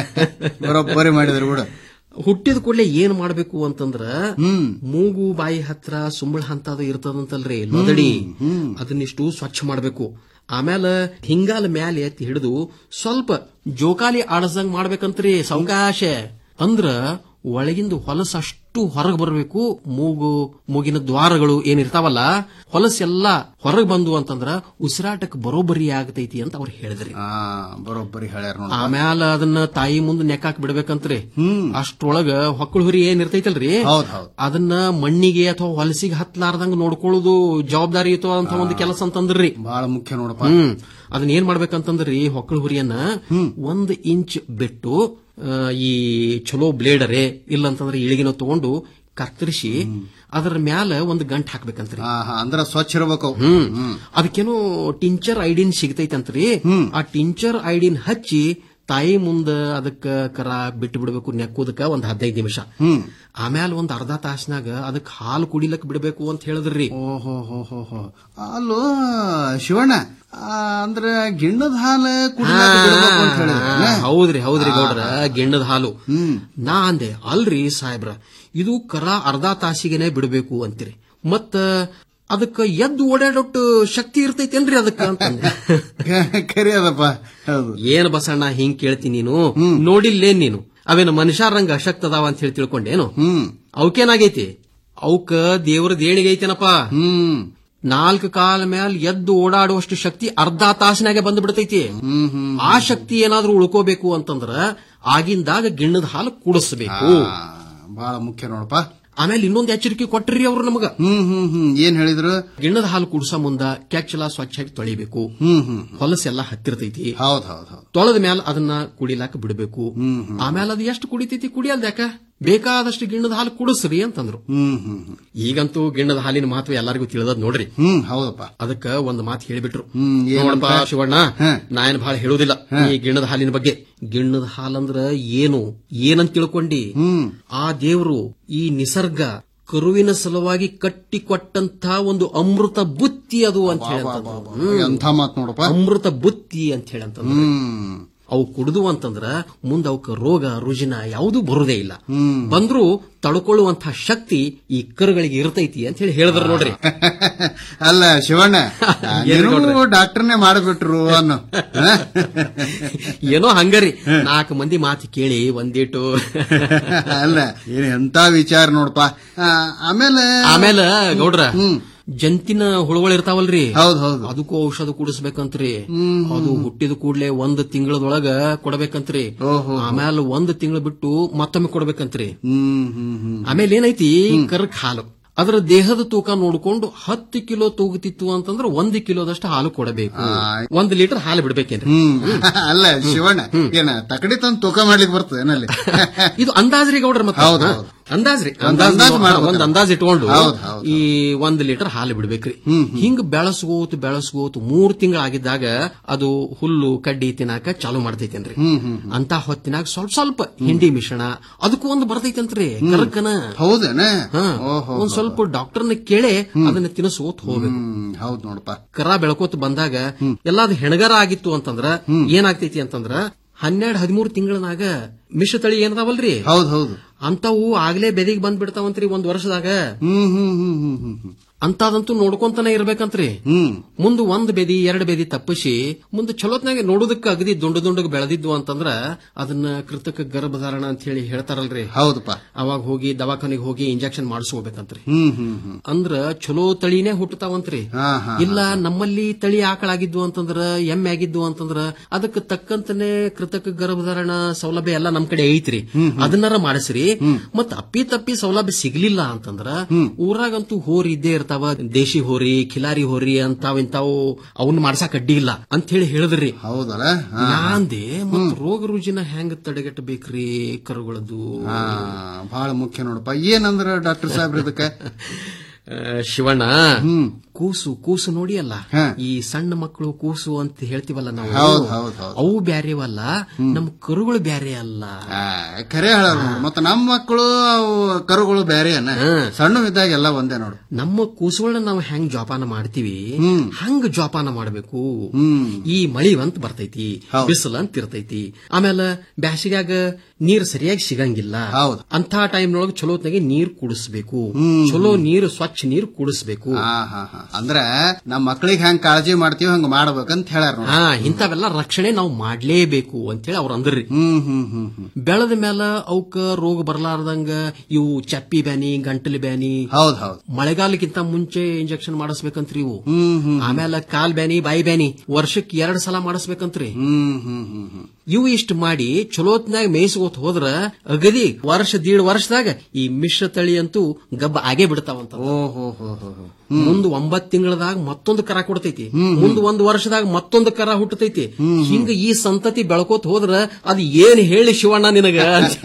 ಬರೋಬ್ಬರಿ ಮಾಡಿದ್ರು ಬಿಡು ಹುಟ್ಟಿದ ಕೂಡಲೇ ಏನ್ ಮಾಡ್ಬೇಕು ಅಂತಂದ್ರ ಹ್ಮ್ ಮೂಗು ಬಾಯಿ ಹತ್ರ ಸುಂಬಳ ಹಂತದು ಇರ್ತದಂತಲ್ರಿ ಲೊದಡಿ ಅದನ್ನಿಷ್ಟು ಸ್ವಚ್ಛ ಮಾಡ್ಬೇಕು ಆಮೇಲೆ ಹಿಂಗಾಲ ಮ್ಯಾಲೆ ಎತ್ತಿ ಹಿಡಿದು ಸ್ವಲ್ಪ ಜೋಕಾಲಿ ಆಡಸಂಗ್ ಮಾಡ್ಬೇಕಂತ್ರಿ ಸಾವಕಾಶ ಅಂದ್ರ ಒಳಗಿಂದ ಹೊಲಸಷ್ಟು ಹೊರಗೆ ಬರಬೇಕು ಮೂಗು ಮೂಗಿನ ದ್ವಾರಗಳು ಏನಿರ್ತಾವಲ್ಲ ಹೊಲಸೆಲ್ಲ ಹೊರಗೆ ಬಂದು ಅಂತಂದ್ರ ಉಸಿರಾಟಕ್ಕೆ ಬರೋಬ್ಬರಿ ಆಗತೈತಿ ಅಂತ ಅವ್ರು ಹೇಳಿದ್ರಿ ಆ ಬರೋಬ್ಬರಿ ಹೇಳ್ಯಾರ ನೋಡ ಆಮ್ಯಾಲ ಅದನ್ನ ತಾಯಿ ಮುಂದೆ ನೆಕ್ಕಾಕ್ ಬಿಡ್ಬೇಕಂತ್ರಿ ಅಷ್ಟ್ರೊಳಗ ಹೊಕ್ಕಳ ಹುರಿ ಏನ್ ಇರ್ತೈತಲ್ರಿ ಹೌದ್ ಹೌದ್ ಅದನ್ನ ಮಣ್ಣಿಗೆ ಅಥವಾ ಹೊಲಸಿಗೆ ಹತ್ಲಾರ್ದಂಗ ನೋಡ್ಕೊಳ್ಳೋದು ಜವಾಬ್ದಾರಿ ಇತ್ತು ಅಂತ ಒಂದು ಕೆಲಸ ಅಂತಂದ್ರಿ ಬಹಳ ಮುಖ್ಯ ನೋಡಪ್ಪ ಹ್ಮ್ ಅದನ್ನ ಏನ್ ಮಾಡ್ಬೇಕಂತಂದ್ರಿ ಹೊಕ್ಕಳ ಹುರಿಯನ್ನ ಒಂದ್ ಇಂಚ್ ಬಿಟ್ಟು ಆ, ಈ ಚಲೋ ಬ್ಲೇಡರೇ ಇಲ್ಲಂತಂದ್ರೆ ಇಳಿಗಿನ ತಗೊಂಡು ಕತ್ತರಿಸಿ ಅದರ ಮ್ಯಾಲ ಒಂದು ಗಂಟ್ ಹಾಕ್ಬೇಕಂತ್ರಿ ಹಾ ಹಾ ಅಂದ್ರ ಸ್ವಚ್ಛ ಇರ್ಬೇಕು ಅವು. ಹ್ಮ್ ಅದಕ್ಕೇನೋ ಟಿಂಚರ್ ಐಡಿನ್ ಸಿಗ್ತೈತಂತ್ರಿ ಆ ಟಿಂಚರ್ ಐಡಿನ್ ಹಚ್ಚಿ ತಾಯಿ ಮುಂದ ಅದಕ್ಕ ಕರ ಬಿಟ್ಟು ಬಿಡಬೇಕು ನೆಕ್ಕೋದಕ್ಕ ಒಂದ್ ಹದಿನೈದು ನಿಮಿಷ ಹ್ಮ್ ಆಮ್ಯಾಲ ಒಂದ್ ಅರ್ಧ ತಾಸ್ನಾಗ ಅದಕ್ ಹಾಲು ಕುಡಿಲಕ್ ಬಿಡಬೇಕು ಅಂತ ಹೇಳಿದ್ರಿ ಓಹೋ ಹೋ ಹೋ ಹೋ ಅಲ್ಲೋ ಶಿವಣ್ಣ ಆ, ಅಂದ್ರ ಗಿಣ್ಣದ ಹಾಲು ಕುಡಿಲಾಕ ಬಿಡ್ಬೇಕು ಅಂತ ಹೇಳಿದ್ರೆ ಹೌದ್ರಿ ಹೌದ್ರಿ ಗೌಡ್ರ ಗಿಣ್ಣದ ಹಾಲು ನಾ ಅಂದೆ ಅಲ್ರಿ ಸಾಹೇಬ್ರ ಇದು ಕರ ಅರ್ಧ ತಾಸಿಗೆನೆ ಬಿಡಬೇಕು ಅಂತೀರಿ ಮತ್ತ ಅದಕ್ಕ ಎದ್ದು ಓಡಾಡೊಟ್ಟು ಶಕ್ತಿ ಇರ್ತೈತೇನ್ರಿ ಅದಕ್ಕ ಅಂತಂದೆ ಖರೆ ಅದಪ್ಪ ಹೌದು ಏನ್ ಬಸಣ್ಣ ಹಿಂಗ್ ಕೇಳ್ತೀನಿ ನೀನು ನೋಡಿಲ್ಲೇನ್ ನೀನು ಅವೇನು ಮನುಷ್ಯರಂಗ ಅಶಕ್ತ ಅದಾವ ಅಂತ ಹೇಳಿ ತಿಳ್ಕೊಂಡೇನು ಹ್ಮ್ ಅವಕ್ಕೇನಾಗೈತಿ ಅವಕ್ಕ ದೇವ್ರ ದೇಣಿಗೆ ಐತೇನಪ್ಪ ಹ್ಮ್ ನಾಲ್ಕು ಕಾಲ ಮ್ಯಾಲ್ ಎದ್ದು ಓಡಾಡುವಷ್ಟು ಶಕ್ತಿ ಅರ್ಧ ತಾಸಿನಾಗೆ ಬಂದು ಬಿಡ್ತೈತಿ ಹ್ಮ್ ಹ್ಮ್ ಆ ಶಕ್ತಿ ಏನಾದ್ರೂ ಉಳ್ಕೋಬೇಕು ಅಂತಂದ್ರ ಆಗಿಂದಾಗ ಗಿಣ್ಣದ ಹಾಲು ಕುಡಿಸ್ಬೇಕು ಆ, ಬಹಳ ಮುಖ್ಯ ನೋಡಪ್ಪ ಆಮೇಲೆ ಇನ್ನೊಂದು ಎಚ್ಚರಿಕೆ ಕೊಟ್ರಿ ಅವ್ರು ನಮಗ ಹ್ಮ್ ಹ್ಮ್ ಹ್ಮ್ ಏನ್ ಹೇಳಿದ್ರು ಗಿಣ್ಣದ ಹಾಲು ಕುಡಿಸೋ ಮುಂದ ಕೆಚ್ಚಲ ಸ್ವಚ್ಛಾಗಿ ತೊಳಿಬೇಕು ಹ್ಮ್ ಹ್ಮ್ ಹೊಲಸೆಲ್ಲ ಹತ್ತಿರ್ತೈತಿ ಹೌದ್ ಹೌದ್ ಹೌದ್ ತೊಳೆದ ಮ್ಯಾಲ ಅದನ್ನ ಕುಡಿಲಾಕ ಬಿಡಬೇಕು ಹ್ಮ್ ಆಮೇಲೆ ಅದು ಎಷ್ಟು ಕುಡಿತೈತಿ ಕುಡಿಯಲ್ದ ಯಾಕ ಬೇಕಾದಷ್ಟು ಗಿಣ್ಣದ ಹಾಲು ಕುಡಿಸ್ರಿ ಅಂತಂದ್ರು ಹ್ಮ್ ಹ್ಮ್ ಹ್ಮ್. ಈಗಂತೂ ಗಿಣ್ಣದ ಹಾಲಿನ ಮಹತ್ವ ಎಲ್ಲರಿಗೂ ತಿಳಿದದ್ ನೋಡ್ರಿ ಹ್ಮ್ ಹೌದಪ್ಪ ಅದಕ್ಕ ಒಂದ್ ಮಾತು ಹೇಳಿಬಿಟ್ರು ಹ್ಮ್, ಏನಂತ? ನೋಡಪ್ಪ ಶಿವಣ್ಣ ಹ. ನಾ ಏನ್ ಬಹಳ ಹೇಳುದಿಲ್ಲ ಈ ಗಿಣ್ಣದ ಹಾಲಿನ ಬಗ್ಗೆ ಗಿಣ್ಣದ ಹಾಲಂದ್ರ ಏನು ಏನಂತ ತಿಳ್ಕೊಂಡಿ ಹ್ಮ್ ಆ ದೇವ್ರು ಈ ನಿಸರ್ಗ ಕರುವಿನ ಸಲುವಾಗಿ ಕಟ್ಟಿ ಕೊಟ್ಟಂತ ಒಂದು ಅಮೃತ ಬುತ್ತಿ ಅದು ಅಂತ ಹೇಳಿ ಅಂತಂದ್ರು. ಹ್ಮ್. ಎಂಥ ಮಾತ್ ನೋಡಪ್ಪ ಅಮೃತ ಬುತ್ತಿ ಅಂತ ಹೇಳಿ ಅಂತಂದ್ರು ಹ್ಮ್ ಅವು ಕುಡಿದು ಅಂತಂದ್ರ ಮುಂದ ಅವಕ್ಕ ರೋಗ ರುಜಿನ ಯಾವುದೂ ಬರುದೇ ಇಲ್ಲ ಹ್ಮ್. ಬಂದ್ರು ತಡ್ಕೊಳ್ಳುವಂತಹ ಶಕ್ತಿ ಈ ಕರುಗಳಿಗೆ ಇರ್ತೈತಿ ಅಂತ ಹೇಳಿ ಹೇಳಿದ್ರು ನೋಡ್ರಿ ಅಲ್ಲ ಶಿವಣ್ಣ ಏನ್ ನೀನು ನೋಡ್ರಿ? ಡಾಕ್ಟರ್ನೇ ಮಾಡಬಿಟ್ರು ಅನ್ನೋ ಹ? ಏನೋ ಹಂಗರಿ ನಾಲ್ಕು ಮಂದಿ ಮಾತು ಕೇಳಿ ಒಂದಿಟ್ಟು ಅಲ್ಲ ಏನ್ ಎಂತ ವಿಚಾರ ನೋಡಪ್ಪ ಆ, ಆಮೇಲೆ ಆಮೇಲೆ ಗೌಡ್ರ ಹ್ಮ್. ಜಂತಿನ ಹುಳುಗಳು ಇರ್ತಾವಲ್ರಿ ಹೌದ್ ಹೌದು ಅದಕ್ಕೂ ಔಷಧ ಕುಡಿಸ್ಬೇಕಂತ್ರಿ ಹ್ಮ್. ಅದು ಹುಟ್ಟಿದ ಕೂಡ್ಲೆ ಒಂದ್ ತಿಂಗಳದೊಳಗ ಕೊಡಬೇಕಂತ್ರಿ ಓಹೋ. ಆಮೇಲೆ ಒಂದ್ ತಿಂಗಳು ಬಿಟ್ಟು ಮತ್ತೊಮ್ಮೆ ಕೊಡ್ಬೇಕಂತ್ರಿ ಹ್ಮ್ ಹ್ಮ್ ಹ್ಮ್ ಆಮೇಲೆ ಏನೈತಿ ಕರ್ಕ್ ಹಾಲು ಅದರ ದೇಹದ ತೂಕ ನೋಡ್ಕೊಂಡು ಹತ್ತು ಕಿಲೋ ತೂಗುತ್ತಿತ್ತು ಅಂತಂದ್ರೆ ಒಂದು ಕಿಲೋದಷ್ಟು ಹಾಲು ಕೊಡಬೇಕು ಒಂದ್ ಲೀಟರ್ ಹಾಲು ಬಿಡ್ಬೇಕೇನ್ರಿ ಹ್ಮ್ ಅಲ್ಲ ಶಿವಣ್ಣ ಏನ ತಕಡಿ ತಂದು ತೂಕ ಮಾಡ್ಲಿಕ್ಕೆ ಬರ್ತದೆ ಏನಲ್ಲಿ ಇದು ಅಂದಾಜ್ರಿ ಗೌಡ್ರ ಮತ್ತೆ ಹೌದು, ಹಾ, ಹೌದು. ಅಂದಾಜ್ರಿ ಒಂದ್ ಅಂದಾಜ್ ಅಂದಾಜ್ ಮಾಡ್ಬೇಕು. ಒಂದ್ ಅಂದಾಜ್ ಇಟ್ಕೊಂಡು ಹೌದು, ಹೌದು. ಈ ಒಂದ್ ಲೀಟರ್ ಹಾಲು ಬಿಡ್ಬೇಕ್ರಿ ಹಿಂಗ್ ಬೆಳಸ್ಗೋತು ಬೆಳಸ್ಗೋತು ಮೂರ್ ತಿಂಗಳಾಗಿದ್ದಾಗ ಅದು ಹುಲ್ಲು ಕಡ್ಡಿ ತಿನ್ನಾಕ ಚಾಲು ಮಾಡ್ತೈತೇನ್ರಿ ಹ್ಮ್ ಹ್ಮ್ ಅಂತ ಹೊತ್ತಿನಾಗ ಸ್ವಲ್ಪ ಸ್ವಲ್ಪ ಹಿಂಡಿ ಮಿಶ್ರಣ ಅದಕ್ಕೂ ಒಂದು ಬರ್ತೈತಂತ್ರಿ ಕರ್ಕನ ಹೌದೇನ ಹಾ. ಓಹೋ ಒಂದ್ ಸ್ವಲ್ಪ ಡಾಕ್ಟರ್ನ ಕೇಳಿ ಅದನ್ನ ತಿನ್ನಿಸ್ಕೋತ್ ಹೋಗ್ಬೇಕು ಹ್ಮ್ ಹೌದ್ ನೋಡಪ್ಪ ಕರ ಬೆಳ್ಕೋತ ಬಂದಾಗ ಎಲ್ಲಾದ್ ಹೆಣಗಾರ ಆಗಿತ್ತು ಅಂತಂದ್ರ ಏನಾಗ್ತೈತಿ ಅಂತಂದ್ರ ಹನ್ನೆರಡ್ ಹದಿಮೂರು ತಿಂಗಳನಾಗ ಮಿಶ್ರ ತಳಿ ಏನದಾವಲ್ರಿ ಹೌದ್ ಹೌದು ಅಂತವು ಆಗ್ಲೇ ಬೆದಿಗ್ ಬಂದ್ ಬಿಡ್ತಾವಂತ್ರಿ ಒಂದ್ ವರ್ಷದಾಗ ಹ್ಮ್ ಹ್ಮ್ ಹ್ಮ್ ಹ್ಮ್ ಹ್ಮ್ ಹ್ಮ್ ಅಂತಾದಂತೂ ನೋಡ್ಕೊಂತಾನೆ ಇರ್ಬೇಕಂತ್ರಿ ಹ್ಮ್ ಮುಂದ್ ಒಂದ್ ಬೆದಿ ಎರಡ್ ಬೆದಿ ತಪ್ಪಿಸಿ ಮುಂದೆ ಚಲೋತ್ನಾಗ ನೋಡೋದಕ್ಕ ಅಗದಿ ದುಂಡು ದುಂಡಗ್ ಬೆಳೆದಿದ್ವು ಅಂತಂದ್ರ ಅದನ್ನ ಕೃತಕ ಗರ್ಭಧಾರಣ ಅಂತ ಹೇಳಿ ಹೇಳ್ತಾರಲ್ರಿ ಹೌದಪ್ಪ ಅವಾಗ ಹೋಗಿ ದವಾಖಾನಿಗೆ ಹೋಗಿ ಇಂಜೆಕ್ಷನ್ ಮಾಡಿಸ್ಕೋಬೇಕಂತ್ರಿ ಹ್ಮ್ ಹ್ಮ್ ಹ್ಮ್ ಅಂದ್ರ ಚಲೋ ತಳಿನೇ ಹುಟ್ಟತಾವಂತ್ರಿ ಹಾ ಹಾ ಇಲ್ಲ ನಮ್ಮಲ್ಲಿ ತಳಿ ಆಕಳಾಗಿದ್ವು ಅಂತಂದ್ರ ಎಮ್ಮೆ ಆಗಿದ್ವು ಅಂತಂದ್ರ ಅದಕ್ಕೆ ತಕ್ಕಂತನೇ ಕೃತಕ ಗರ್ಭಧಾರಣ ಸೌಲಭ್ಯ ಎಲ್ಲ ನಮ್ ಕಡೆ ಐತ್ರಿ ಅದನ್ನಾರ ಮಾಡಿಸ್ರಿ ಮತ್ ಅಪ್ಪಿ ತಪ್ಪಿ ಸೌಲಭ್ಯ ಸಿಗ್ಲಿಲ್ಲ ಅಂತಂದ್ರ ಊರಾಗಂತೂ ಹೋರಿ ಇದ್ದೇ ಇರ್ತಾವ ದೇಶಿ ಹೋರಿ ಖಿಲಾರಿ ಹೋರಿ ಅಂತಾವ್ ಇಂತಾವು ಅವನ್ ಮಾಡ್ಸಾಕ್ ಅಡ್ಡಿ ಇಲ್ಲ ಅಂತ ಹೇಳಿ ಹೇಳಿದ್ರಿ ಹೌದಲ್ಲ ಹಾ. ಯಾಂದೆ ಮತ್ ರೋಗ ರುಜಿನ ಹೆಂಗ್ ತಡೆಗಟ್ಟಬೇಕ್ರಿ ಕರುಗಳದ್ದು ಹಾ ಬಹಳ ಮುಖ್ಯ ನೋಡಪ್ಪ ಏನಂದ್ರ ಡಾಕ್ಟರ್ ಸಾಹೇಬ್ರ ಇದಕ್ಕ ಆ, ಶಿವಣ್ಣ ಕೂಸು ಕೂಸು ನೋಡಿ ಅಲ್ಲ ಹಾ. ಈ ಸಣ್ಣ ಮಕ್ಕಳು ಕೂಸು ಅಂತ ಹೇಳ್ತೀವಲ್ಲ ನಾವು ಹೌದ್, ಹೌದ್, ಹೌದ್. ಅವು ಬ್ಯಾರೆವಲ್ಲ ನಮ್ಮ ಕರುಗಳು ಬ್ಯಾರೆ ಅಲ್ಲ ಆ, ಖರೆ ಹೇಳ ಮತ್ತ ನಮ್ಮ ಮಕ್ಕಳು ಅವು ಕರುಗಳು ಬೇರೆ ಅನ್ನ ಸಣ್ಣ ಇದ್ದಾಗ ಎಲ್ಲ ಒಂದೇ ನೋಡು ನಮ್ಮ ಕೂಸುಗಳನ್ನ ನಾವು ಹೆಂಗ್ ಜೋಪಾನ ಮಾಡ್ತೀವಿ ಹ್ಮ್. ಹಂಗ ಜೋಪಾನ ಮಾಡಬೇಕು ಹ್ಮ್ ಈ ಮಳಿ ಅಂತ ಬರ್ತೈತಿ ಹೌದ್. ಬಿಸಿಲು ಅಂತ ಇರ್ತೈತಿ ಆಮೇಲೆ ಬ್ಯಾಸಿಗ್ಯಾಗ ನೀರ್ ಸರಿಯಾಗಿ ಸಿಗಂಗಿಲ್ಲ ಹೌದ್. ಅಂತ ಟೈಮ್ನೊಳಗೆ ಚಲೋತ್ನಾಗೆ ನೀರ್ ಕುಡಿಸ್ಬೇಕು ಹ್ಮ್. ಚಲೋ ನೀರು ಸ್ವಚ್ಛ ನೀರು ಕುಡಿಸ್ಬೇಕು ಹಾ ಹಾ ಹಾ ಅಂದ್ರ ನಮ್ಮ ಮಕ್ಕಳಿಗೆ ಹೆಂಗ್ ಕಾಳಜಿ ಮಾಡ್ತೀವಿ ಹಂಗ ಮಾಡ್ಬೇಕಂತ ಹೇಳ್ಯಾರ ನೋಡಿ ಹಾ ಇಂಥವೆಲ್ಲ ರಕ್ಷಣೆ ನಾವು ಮಾಡ್ಲೇಬೇಕು ಅಂತೇಳಿ ಅವ್ರ ಅಂದ್ರಿ ಹ್ಮ್ ಹ್ಮ್ ಹ್ಮ್ ಹ್ಮ್ ಬೆಳೆದ ಮೇಲೆ ಅವಕ್ಕ ರೋಗ ಬರ್ಲಾರ್ದಂಗ ಇವು ಚಪ್ಪಿ ಬ್ಯಾನಿ ಗಂಟಲು ಬ್ಯಾನಿ ಹೌದ್ ಹೌದ್ ಮಳೆಗಾಲಕ್ಕಿಂತ ಮುಂಚೆ ಇಂಜೆಕ್ಷನ್ ಮಾಡಿಸ್ಬೇಕಂತ್ರಿ ಇವು ಹ್ಮ್ ಹ್ಮ್ ಆಮೇಲೆ ಕಾಲ್ ಬ್ಯಾನಿ ಬಾಯಿ ಬ್ಯಾನಿ ವರ್ಷಕ್ಕೆ ಎರಡ್ ಸಲ ಮಾಡಿಸ್ಬೇಕಂತ್ರಿ ಹ್ಮ್ ಹ್ಮ್ ಹ್ಮ್ ಹ್ಮ್ ಇವು ಇಷ್ಟು ಮಾಡಿ ಚಲೋತ್ನಾಗ ಮೇಯಿಸ್ಕೋತ ಹೋದ್ರ ಅಗದಿ ವರ್ಷ ದೀಡ್ ವರ್ಷದಾಗ ಈ ಮಿಶ್ರ ತಳಿ ಅಂತೂ ಗಬ್ಬ ಆಗೇ ಬಿಡ್ತಾವಂತ ಓ ಹೋ ಹೋ ಹೋ ಹೋ ಮುಂದ್ ಒಂಬತ್ ತಿಂಗಳದಾಗ ಮತ್ತೊಂದು ಕರ ಕೊಡ್ತೈತಿ ಮುಂದ್ ಒಂದ್ ವರ್ಷದಾಗ ಮತ್ತೊಂದು ಕರ ಹುಟ್ಟತೈತಿ ಹಿಂಗ ಈ ಸಂತತಿ ಬೆಳ್ಕೋತ ಹೋದ್ರ ಅದ್ ಏನ್ ಹೇಳಿ ಶಿವಣ್ಣ ನಿನಗ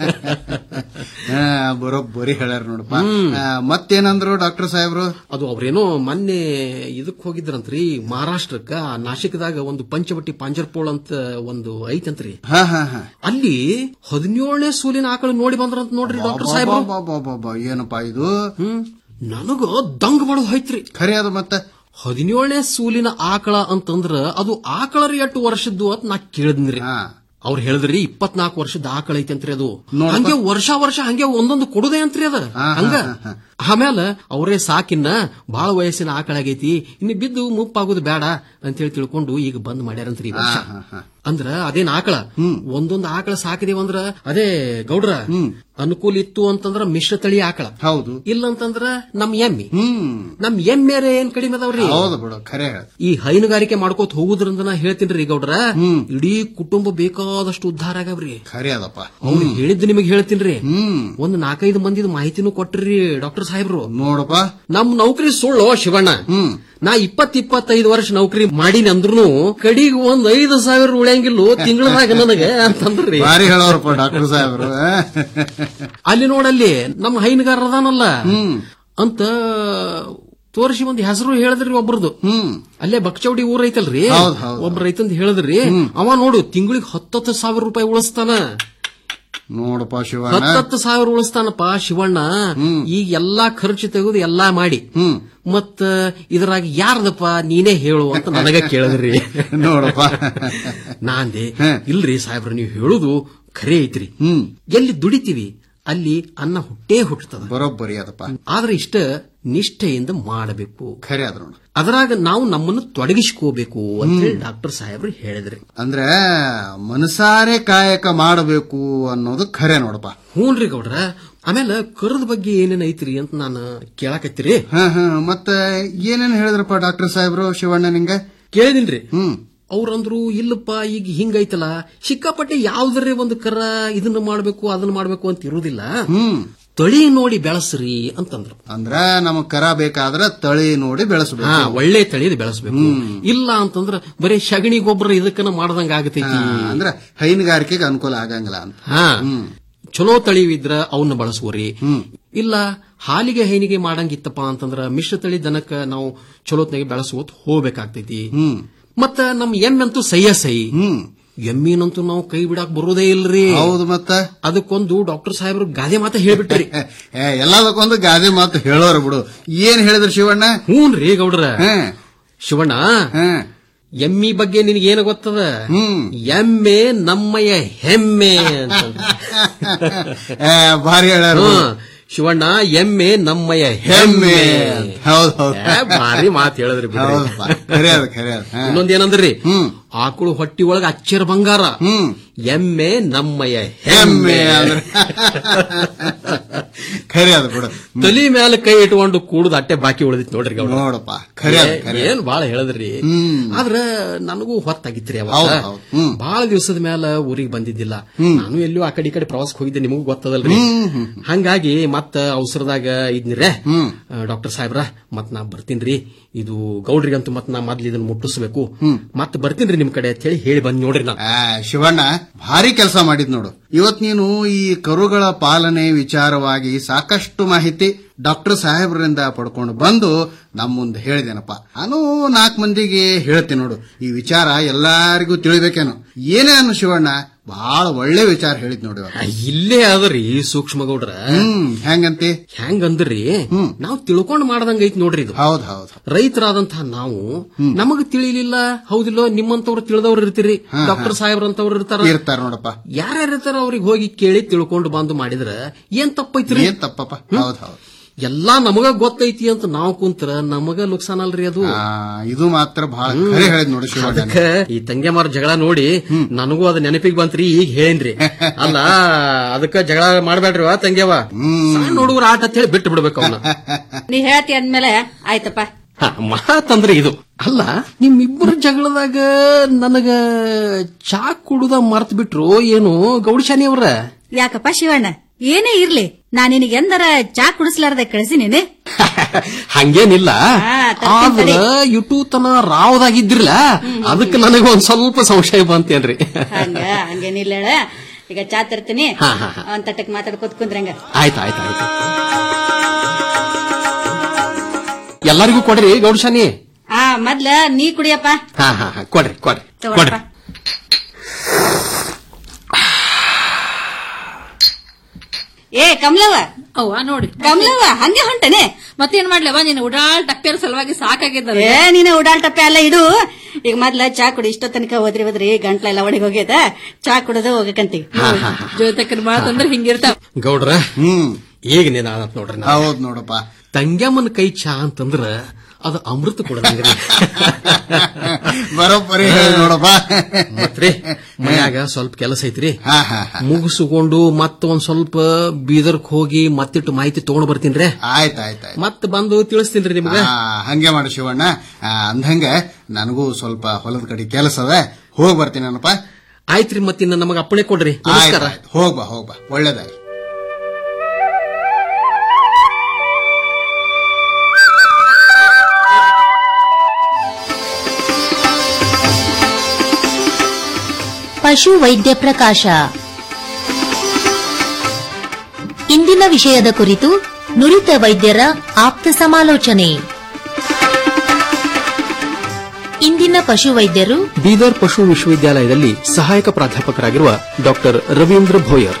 ಹಾ ಬರೋಬ್ಬರಿ ಹೇಳ್ಯಾರ ನೋಡಪ್ಪ ಆ, ಮತ್ತೇನಂದ್ರು ಡಾಕ್ಟರ್ ಸಾಹೇಬ್ರು ಅದು ಅವ್ರೇನೋ ಮೊನ್ನೆ ಇದಕ್ ಹೋಗಿದ್ರಂತ್ರಿ ಮಹಾರಾಷ್ಟ್ರಕ್ಕ ಆ ನಾಶಿಕದಾಗ ಒಂದು ಪಂಚವಟಿ ಪಾಂಜರ್ಪೋಳ್ ಅಂತ ಒಂದು ಐತಂತ್ರಿ ಹಾ ಹಾ ಹಾ ಅಲ್ಲಿ ಹದಿನೇಳನೇ ಸೂಲಿನ ಆಕಳು ನೋಡಿ ಬಂದ್ರಂತ ನೋಡ್ರಿ ಡಾಕ್ಟರ್ ಸಾಹೇಬ್ರು ಬಾ, ಬಾ, ಬಾ, ಬಾ, ಏನಪ್ಪಾ ಇದು ಹ್ಮ್ ನನಗ ದಂಗ್ ಬಡದ್ ಹೋಯ್ತ್ರಿ ಖರೆ ಅದು ಮತ್ತೆ ಹದಿನೇಳನೇ ಸೂಲಿನ ಆಕಳ ಅಂತಂದ್ರ ಅದು ಆಕಳರ ಎಷ್ಟು ವರ್ಷದ್ದು ಅಂತ ನಾ ಕೇಳಿದ್ರಿ ಹಾ ಅವ್ರು ಹೇಳಿದ್ರಿ ಇಪ್ಪತ್ನಾಲ್ಕು ವರ್ಷದ ಆಕಳ ಐತಂತ್ರಿ ಅದು ನೋಡಪ್ಪ. ಹಂಗೆ ವರ್ಷ ವರ್ಷ ಹಂಗೆ ಒಂದೊಂದು ಕೊಡುದೇ ಅಂತ್ರಿ ಅದ ಹಾ, ಹಂಗ ಹಾ, ಹಾ. ಆಮೇಲೆ ಅವರೇ ಸಾಕಿನ್ನ ಬಾಳ ವಯಸ್ಸಿನ ಆಕಳಾಗೈತಿ ಇನ್ನು ಬಿದ್ದು ಮುಪ್ಪಾಗೋದು ಬೇಡ ಅಂತ ಹೇಳಿ ತಿಳ್ಕೊಂಡು ಈಗ ಬಂದ್ ಮಾಡ್ಯಾರಂತ್ರಿ ಈ ವರ್ಷ ಹಾ, ಹಾ. ಅಂದ್ರ ಅದೇನ್ ಆಕಳ ಒಂದೊಂದ್ ಆಕಳ ಸಾಕಿದೇವಂದ್ರ ಅದೇ ಗೌಡ್ರ ಅನುಕೂಲ ಇತ್ತು ಅಂತಂದ್ರ ಮಿಶ್ರ ತಳಿ ಆಕಳ ಹೌದು ಇಲ್ಲ ಅಂತಂದ್ರ ನಮ್ ಎಮ್ಮಿ ಹ್ಮ್ ನಮ್ ಎಮ್ಮೆರೆ ಏನ್ ಕಡಿಮೆ ಅದಾವ್ರಿ ಹೌದು ಬಿಡು ಖರೆ ಹೇಳ ಈ ಹೈನುಗಾರಿಕೆ ಮಾಡ್ಕೋತ ಹೋಗುದ್ರಿಂದ ನಾ ಹೇಳ್ತೀನ್ರಿ ಗೌಡ್ರ ಇಡೀ ಕುಟುಂಬ ಬೇಕಾದಷ್ಟು ಉದ್ಧಾರ ಆಗವ್ರಿ ಖರೆ ಅದಪ್ಪ ಅವ್ರು ಹೇಳಿದ್ದು ನಿಮಗೆ ಹೇಳ್ತೀನ್ರಿ ಹ್ಮ್ ಒಂದ್ ನಾಲ್ಕೈದು ಮಂದಿದ ಮಾಹಿತಿನೂ ಕೊಟ್ರಿ ಡಾಕ್ಟರ್ ಸಾಹೇಬ್ರು ನೋಡಪ್ಪ ನಮ್ ನೌಕರಿ ಸುಳ್ಳು ಶಿವಣ್ಣ ಹ್ಮ್ ನಾ ಇಪ್ಪತ್ ಇಪ್ಪತ್ತೈದು ವರ್ಷ ನೌಕರಿ ಮಾಡೀನಿ ಅಂದ್ರೂ ಕಡಿಗ್ ಒಂದ್ ಐದು ಸಾವಿರ ಉಳಿಯಂಗಿಲ್ಲ ಕೊಡಂಗಿಲ್ಲ ತಿಂಗಳದಾಗ ನನಗೆ ಅಂತಂದ್ರಿ ಭಾರಿ ಹೇಳೋರಪ್ಪ ಡಾಕ್ಟರ್ ಸಾಹೇಬ್ರು ಅಲ್ಲಿ ನೋಡಲ್ಲಿ ನಮ್ಮ ಹೈನುಗಾರ ಅದಾನಲ್ಲ ಅಂತ ತೋರಿಸಿ ಒಂದ್ ಹೆಸರು ಹೇಳಿದ್ರಿ ಒಬ್ರದು ಅಲ್ಲೇ ಬಕ್ಚೌಡಿ ಊರ್ ಐತಲ್ರಿ ಹೌದ್ ಹೌದ್. ಒಬ್ರ ರೈತಂದ್ ಹೇಳಿದ್ರಿ ಅವ ನೋಡು ತಿಂಗಳಿಗೆ ಹತ್ತತ್ತು ಸಾವಿರ ರೂಪಾಯಿ ಉಳಿಸ್ತಾನ ನೋಡಪ್ಪ ಶಿವಣ್ಣ ಹತ್ತತ್ತು ಸಾವಿರ ಉಳಿಸ್ತಾನಪ್ಪ ಶಿವಣ್ಣ ಈಗ ಎಲ್ಲಾ ಖರ್ಚು ತೆಗೆದು ಎಲ್ಲಾ ಮಾಡಿ ಮತ್ತ ಇದ್ರಾಗ ಯಾರ್ದಪ್ಪ ನೀನೇ ಹೇಳು ಅಂತ ನನಗ ಕೇಳಿದ್ರಿ ನೋಡಪ್ಪ ನಾಂದೆ ಇಲ್ರಿ ಸಾಹೇಬ್ರ ನೀವು ಹೇಳುದು ಖರೆ ಐತ್ರಿ ಎಲ್ಲಿ ದುಡಿತೀವಿ ಅಲ್ಲಿ ಅನ್ನ ಹುಟ್ಟೇ ಹುಟ್ಟುತ್ತದ ಬರೋಬ್ಬರಿ ಅದಪ್ಪ ಆದ್ರೆ ಇಷ್ಟ ನಿಷ್ಠೆಯಿಂದ ಮಾಡಬೇಕು ಖರೆ ಅದ ನೋಡು ಅದ್ರಾಗ ನಾವು ನಮ್ಮನ್ನು ತೊಡಗಿಸ್ಕೋಬೇಕು ಅಂತ ಹೇಳಿ ಡಾಕ್ಟರ್ ಸಾಹೇಬ್ರು ಹೇಳಿದ್ರಿ ಅಂದ್ರೆ ಮನಸಾರೆ ಕಾಯಕ ಮಾಡಬೇಕು ಅನ್ನೋದು ಖರೆ ನೋಡಪ್ಪ ಹ್ಞೂನ್ರಿ ಗೌಡ್ರ ಆಮೇಲೆ ಕರದ ಬಗ್ಗೆ ಏನೇನ್ ಐತ್ರಿ ಅಂತ ನಾನು ಕೇಳಾಕತ್ತೀರಿ ಹ ಹ ಮತ್ತೆ ಏನೇನ್ ಹೇಳಿದ್ರಪ್ಪ ಡಾಕ್ಟರ್ ಸಾಹೇಬ್ರು ಶಿವಣ್ಣ ನಿಂಗೆ ಕೇಳಿದಿನ್ರಿ ಹ್ಮ್ ಅವ್ರಂದ್ರು ಇಲ್ಲಪ್ಪ ಈಗ ಹಿಂಗೈತಲ್ಲ ಸಿಕ್ಕಾಪಟ್ಟೆ ಯಾವ್ದಾರೆ ಒಂದು ಕರ ಇದನ್ನ ಮಾಡ್ಬೇಕು ಅದನ್ನ ಮಾಡ್ಬೇಕು ಅಂತ ಇರುವುದಿಲ್ಲ ಹ್ಮ್ ತಳಿ ನೋಡಿ ಬೆಳೆಸ್ರಿ ಅಂತಂದ್ರು ಅಂದ್ರ ನಮಗ್ ಕರ ಬೇಕಾದ್ರ ತಳಿ ನೋಡಿ ಹಾ ಬೆಳೆಸಬೇಕು ಒಳ್ಳೆ ತಳಿ ಬೆಳೆಸ್ಬೇಕು ಇಲ್ಲ ಅಂತಂದ್ರ ಬರೀ ಸಗಣಿ ಗೊಬ್ಬರ ಇದಕ್ಕನ ಮಾಡ್ದಂಗ ಆಗತೈತಿ ಅಂದ್ರ ಹೈನುಗಾರಿಕೆಗೆ ಅನುಕೂಲ ಆಗಂಗಿಲ್ಲ ಅಂತ ಹಾ ಚಲೋ ತಳಿ ಇದ್ರ ಅವನ್ನ ಬಳಸುವರಿ ಇಲ್ಲ ಹಾಲಿಗೆ ಹೈನಿಗೆ ಮಾಡಂಗಿತ್ತಪ್ಪ ಅಂತಂದ್ರ ಮಿಶ್ರ ತಳಿ ದನಕ್ಕ ನಾವು ಚಲೋತ್ನಾಗೆ ಬೆಳೆಸುವತ್ ಹೋಗ್ಬೇಕಾಗ್ತೈತಿ ಮತ್ತ ನಮ್ ಎಮ್ಮೆಂತೂ ಸಹ್ಯ ಸೈ ಎಮ್ಮಿನಂತೂ ನಾವು ಕೈ ಬಿಡಾಕ್ ಬರೋದೇ ಇಲ್ರಿ ಹೌದು ಮತ್ತ ಅದಕ್ಕೊಂದು ಡಾಕ್ಟರ್ ಸಾಹೇಬ್ರು ಗಾದೆ ಮಾತ ಹೇಳ್ಬಿಟ್ರಿ ಏ, ಎಲ್ಲದಕ್ಕೊಂದು ಗಾದೆ ಮಾತು ಹೇಳೋರು ಬಿಡು ಏನ್ ಹೇಳಿದ್ರು ಶಿವಣ್ಣ ಹ್ಞೂನ್ರಿ ಗೌಡ್ರ ಹ, ಶಿವಣ್ಣ ಹ. ಎಮ್ಮಿ ಬಗ್ಗೆ ನಿನಗೇನು ಗೊತ್ತದ ಎಮ್ಮೆ ನಮ್ಮಯ ಹೆಮ್ಮೆ ಅಂತ ಏ, ಭಾರಿ ಹೇಳ್ಯಾರ ಬಿಡು. ಹ್ಮ್. ಶಿವಣ್ಣ ಎಮ್ಮೆ ನಮ್ಮಯ ಹೆಮ್ಮೆ ಹೆಮ್ಮೆ ಅಂತ. ಹೌದ್ ಹೌದ್ ಏ, ಭಾರಿ ಮಾತು ಹೇಳಿದ್ರಿ ಬಿಡ್ರಿ. ಹೌದಪ್ಪ ಖರೆ ಅದ ಖರೆ ಅದ ಹ. ಇನ್ನೊಂದೇನಂದ್ರಿ ಆಕಳು ಹೊಟ್ಟಿ ಒಳಗ ಅಚ್ಚರ ಬಂಗಾರ ಎಮ್ಮೆ ನಮ್ಮಯ ಹೆಮ್ಮೆ ಹೆಮ್ಮೆ ಅಂದ್ರೆ ಖರೆ ಅದ ಬಿಡು ತಲಿ ಮೇಲೆ ಕೈ ಇಟ್ಕೊಂಡು ಕೂಡುದ ಅಟ್ಟೆ ಬಾಕಿ ಉಳಿದಿತ್ತು ನೋಡ್ರಿ ಗೌಡ ನೋಡಪ್ಪ ಖರೆ ಅದ ಖರೆ ಏನ್ ಬಾಳ ಹೇಳಿದ್ರಿ ಹ್ಮ್. ಆದ್ರ ನನಗೂ ಹೊತ್ತಾಗಿತ್ರಿ ಹೌದ್ ಅವಾಗ ಹೌದ್. ಹ್ಮ್. ಬಹಳ ದಿವಸದ ಮೇಲೆ ಊರಿಗೆ ಬಂದಿದ್ದಿಲ್ಲ ನಾನು ಎಲ್ಲೂ ಆ ಕಡೆ ಈ ಕಡೆ ಪ್ರವಾಸಕ್ಕೆ ಹೋಗಿದ್ದೆ ನಿಮಗೂ ಗೊತ್ತದಲ್ರಿ ಹಂಗಾಗಿ ಮತ್ತ ಅವಸರದಾಗ ಇದ್ನಿರೇ ಡಾಕ್ಟರ್ ಸಾಹೇಬ್ರ ಮತ್ ನಾ ಬರ್ತೀನ್ರಿ ಇದು ಗೌಡ್ರಿಗಂತೂ ಮತ್ ನಾ ಮೊದ್ಲು ಇದನ್ನ ಮುಟ್ಟಿಸ್ಬೇಕು ಮತ್ ಬರ್ತೀನ್ರಿ ನಿಮ್ ಕಡೆ ಅಂತ ಹೇಳಿ ಹೇಳಿ ಬಂದ್ ನೋಡ್ರಿ ನಾ ಆ, ಶಿವಣ್ಣ ಭಾರಿ ಕೆಲಸ ಮಾಡಿದ್ ನೋಡು ಇವತ್ ನೀನು ಈ ಕರುಗಳ ಪಾಲನೆ ವಿಚಾರವಾಗಿ ಸಾಕಷ್ಟು ಮಾಹಿತಿ ಡಾಕ್ಟರ್ ಸಾಹೇಬ್ರಿಂದ ಪಡ್ಕೊಂಡು ಬಂದು ನಮ್ಮ ಮುಂದೆ ಹೇಳಿದೇನಪ್ಪ ನಾನು ನಾಲ್ಕು ಮಂದಿಗೆ ಹೇಳ್ತೀನಿ ನೋಡು ಈ ವಿಚಾರ ಎಲ್ಲಾರಿಗೂ ತಿಳಿಬೇಕೇನು ಏನೇ ಅನ್ನು ಶಿವಣ್ಣ ಬಹಳ ಒಳ್ಳೆ ವಿಚಾರ ಹೇಳಿದ್ ನೋಡಿ ಇವಾಗ. ಇಲ್ಲೇ ಅದರಿ ಸೂಕ್ಷ್ಮ ಗೌಡ್ರ ಹ್ಮ್ ಹೆಂಗಂತಿ ಹೆಂಗಂದ್ರಿ ನಾವು ತಿಳ್ಕೊಂಡ್ ಮಾಡ್ದಂಗ ಐತಿ ನೋಡ್ರಿ ಇದು ಹೌದ್ ಹೌದ್ ರೈತರಾದಂತಹ ನಾವು ನಮಗ್ ತಿಳಿಲಿಲ್ಲ ಹೌದಿಲ್ಲೋ ನಿಮ್ಮಂತವ್ರು ತಿಳಿದವ್ರು ಇರ್ತೀರಿ ಹಾ, ಹಾ. ಡಾಕ್ಟರ್ ಸಾಹೇಬ್ರಂತವ್ರು ಇರ್ತಾರ ಇರ್ತಾರ ನೋಡಪ್ಪ ಯಾರ್ಯಾರು ಇರ್ತಾರ ಅವ್ರಿಗೆ ಹೋಗಿ ಕೇಳಿ ತಿಳ್ಕೊಂಡು ಬಂದು ಮಾಡಿದ್ರ ಏನ್ ತಪ್ಪೈತ್ರಿ ಏನ್ ತಪ್ಪಪ್ಪ ಹೌದ್ ಹೌದ್ ಎಲ್ಲಾ ನಮಗ ಗೊತ್ತೈತಿ ಅಂತ ನಾವು ಕುಂತ್ರ ನಮಗ ನುಕ್ಸಾನ್ ಅಲ್ರಿ ಅದು ಆ, ಇದು ಮಾತ್ರ ಬಹಳ ಖರೆ ಹೇಳಿದ್ ನೋಡಿ ಶಿವಣ್ಣ ಅದಕ್ಕ ಈ ತಂಗ್ಯಮಾರ ಜಗಳ ನೋಡಿ ನನಗೂ ಅದ ನೆನಪಿಗೆ ಬಂತ್ರಿ ಈಗ ಹೇಳೇನ್ರಿ ಅಲ್ಲ ಅದಕ್ಕ ಜಗಳ ಮಾಡ್ಬೇಡ್ರಿ ವಾ ತಂಗ್ಯವ ಸಣ್ಣ ಹುಡುಗರ ಆಟ ಅಂತ ಹೇಳಿ ಬಿಟ್ಟು ಬಿಡ್ಬೇಕು ಅವನ್ನ ನೀ ಹೇಳ್ತಿ ಅಂದ್ಮೇಲೆ ಆಯ್ತಪ್ಪ ಮಾತಂದ್ರೆ ಇದು ಅಲ್ಲ ನಿಮ್ಮಿಬ್ಬರ ಜಗಳದಾಗ ನನಗ ಚಾ ಕುಡುದ ಮರ್ತ್ ಬಿಟ್ರು ಏನು ಗೌಡಿಶಾನಿ ಅವ್ರ ಯಾಕಪ್ಪ ಶಿವಣ್ಣ ಏನೇ ಇರ್ಲಿ ನಾನ್ ನಿನಗೆ ಎಂದರ ಚಾ ಕುಡಿಸ್ಲಾರ್ದೆ ಕಳಿಸಿ ನೀನೆ ಹಂಗೇನಿಲ್ಲ ಹಾ, ತರ್ತೀನಿ ಆದ್ರ ಇಟು ತನ ರಾವದಾಗಿದ್ರಲ್ಲ ಅದಕ್ಕೆ ನನಗ ಒಂದ್ ಸ್ವಲ್ಪ ಸಂಶಯ ಬಂತೇನ್ರಿ ಹಂಗ ಹಂಗೇನಿಲ್ಲ ಹೇಳ. ಈಗ ಚಾ ತರ್ತೀನಿ ಹಾ, ಹಾ, ಹಾ. ಒಂದ್ ತಟ್ಟಕ್ ಮಾತಾಡ್ಕೊತ ಕುಂದ್ರಂಗ ಆಯ್ತು ಆಯ್ತು ಆಯ್ತು ಎಲ್ಲರಿಗೂ ಕೊಡ್ರಿ ಗೌಡಶಾನಿ ಆ ಮೊದ್ಲ ನೀ ಕುಡಿಯಪ್ಪ ಹಾ ಹಾ ಹಾ ಕೊಡ್ರಿ ಕೊಡ್ರಿ ತಗೊಳಪ್ಪ ಕೊಡ್ರಿ ಏ ಕಮಲವ್ವ ಅವ್ವ ನೋಡಿ ಕಮಲವ್ವ ಹಂಗೆ ಹೊಂಟನೆ ಮತ್ತೇನ್ ಮಾಡ್ಲವ ನೀನು ಉಡಾಳ್ ಟಪ್ಪೆರ ಸಲುವಾಗಿ ಸಾಕಾಗಿದ್ದ ಏ ನೀನ ಉಡಾಳ್ಟಪ್ಪೆ ಎಲ್ಲ ಇಡು ಈಗ ಮೊದ್ಲ ಚಾ ಕುಡಿ ಇಷ್ಟೋ ತನಕ ಹೋದ್ರಿ ಹೋದ್ರಿ ಗಂಟ್ಲೆಲ್ಲ ಒಣಗಿ ಹೋಗ್ಯದ ಚಾ ಕುಡದು ಹೋಗಕಂತಿ ಜೋತಕ್ಕನ ಮಾತಂದ್ರೆ ಹಿಂಗಿರ್ತಾವ ಗೌಡ್ರ ಹ್ಮ್ ಈಗ ನೀನ್ ಆದತ್ ನೋಡ್ರಿ ನಾ. ಹೌದ್ ನೋಡಪ್ಪ ತಂಗ್ಯಮ್ಮನ ಕೈ ಚಾ ಅಂತಂದ್ರ ಅದು ಅಮೃತ ಕೊಡದಂಗ್ರಿ ಬರೋಬ್ಬರಿ ಹೇಳಿ ನೋಡಪ್ಪ ಮತ್ರಿ ಮನ್ಯಾಗ ಸ್ವಲ್ಪ ಕೆಲಸ ಐತ್ರಿ ಹಾ ಹಾ ಹಾ ಮುಗಿಸ್ಕೊಂಡು ಮತ್ತ ಒಂದ್ ಸ್ವಲ್ಪ ಬೀದರ್ಕ್ ಹೋಗಿ ಮತ್ತಿಟ್ಟು ಮಾಹಿತಿ ತಗೊಂಡ್ ಬರ್ತೀನ್ರಿ ಆಯ್ತ್ ಆಯ್ತ್ ಆಯ್ತ್ ಮತ್ ಬಂದು ತಿಳಿಸ್ತೀನ್ರಿ ನಿಮ್ಗ ಆ, ಹಂಗೆ ಮಾಡು ಶಿವಣ್ಣ ಆ, ಅಂದಂಗ ನನಗೂ ಸ್ವಲ್ಪ ಹೊಲದ ಕಡೆ ಕೆಲಸ ಅದ ಹೋಗ್ ಬರ್ತೀನಪ್ಪ ಆಯ್ತ್ರಿ ಮತ್ತಿನ್ನ ನಮಗ ಅಪ್ಪಣೆ ಕೊಡ್ರಿ ಆಯ್ತ್ ನಮಸ್ಕಾರ ಆಯ್ತ್ ಹೋಗ್ಬಾ ಹೋಗ್ಬಾ ಒಳ್ಳೇದಾಗಿ ಪಶು ವೈದ್ಯ ಪ್ರಕಾಶ ಇಂದಿನ ವಿಷಯದ ಕುರಿತು ನುರಿತ ವೈದ್ಯರ ಆಪ್ತ ಸಮಾಲೋಚನೆ ಇಂದಿನ ಪಶು ವೈದ್ಯರು ಬೀದರ್ ಪಶು ವಿಶ್ವವಿದ್ಯಾಲಯದಲ್ಲಿ ಸಹಾಯಕ ಪ್ರಾಧ್ಯಾಪಕರಾಗಿರುವ ಡಾಕ್ಟರ್ ರವೀಂದ್ರ ಭೋಯರ್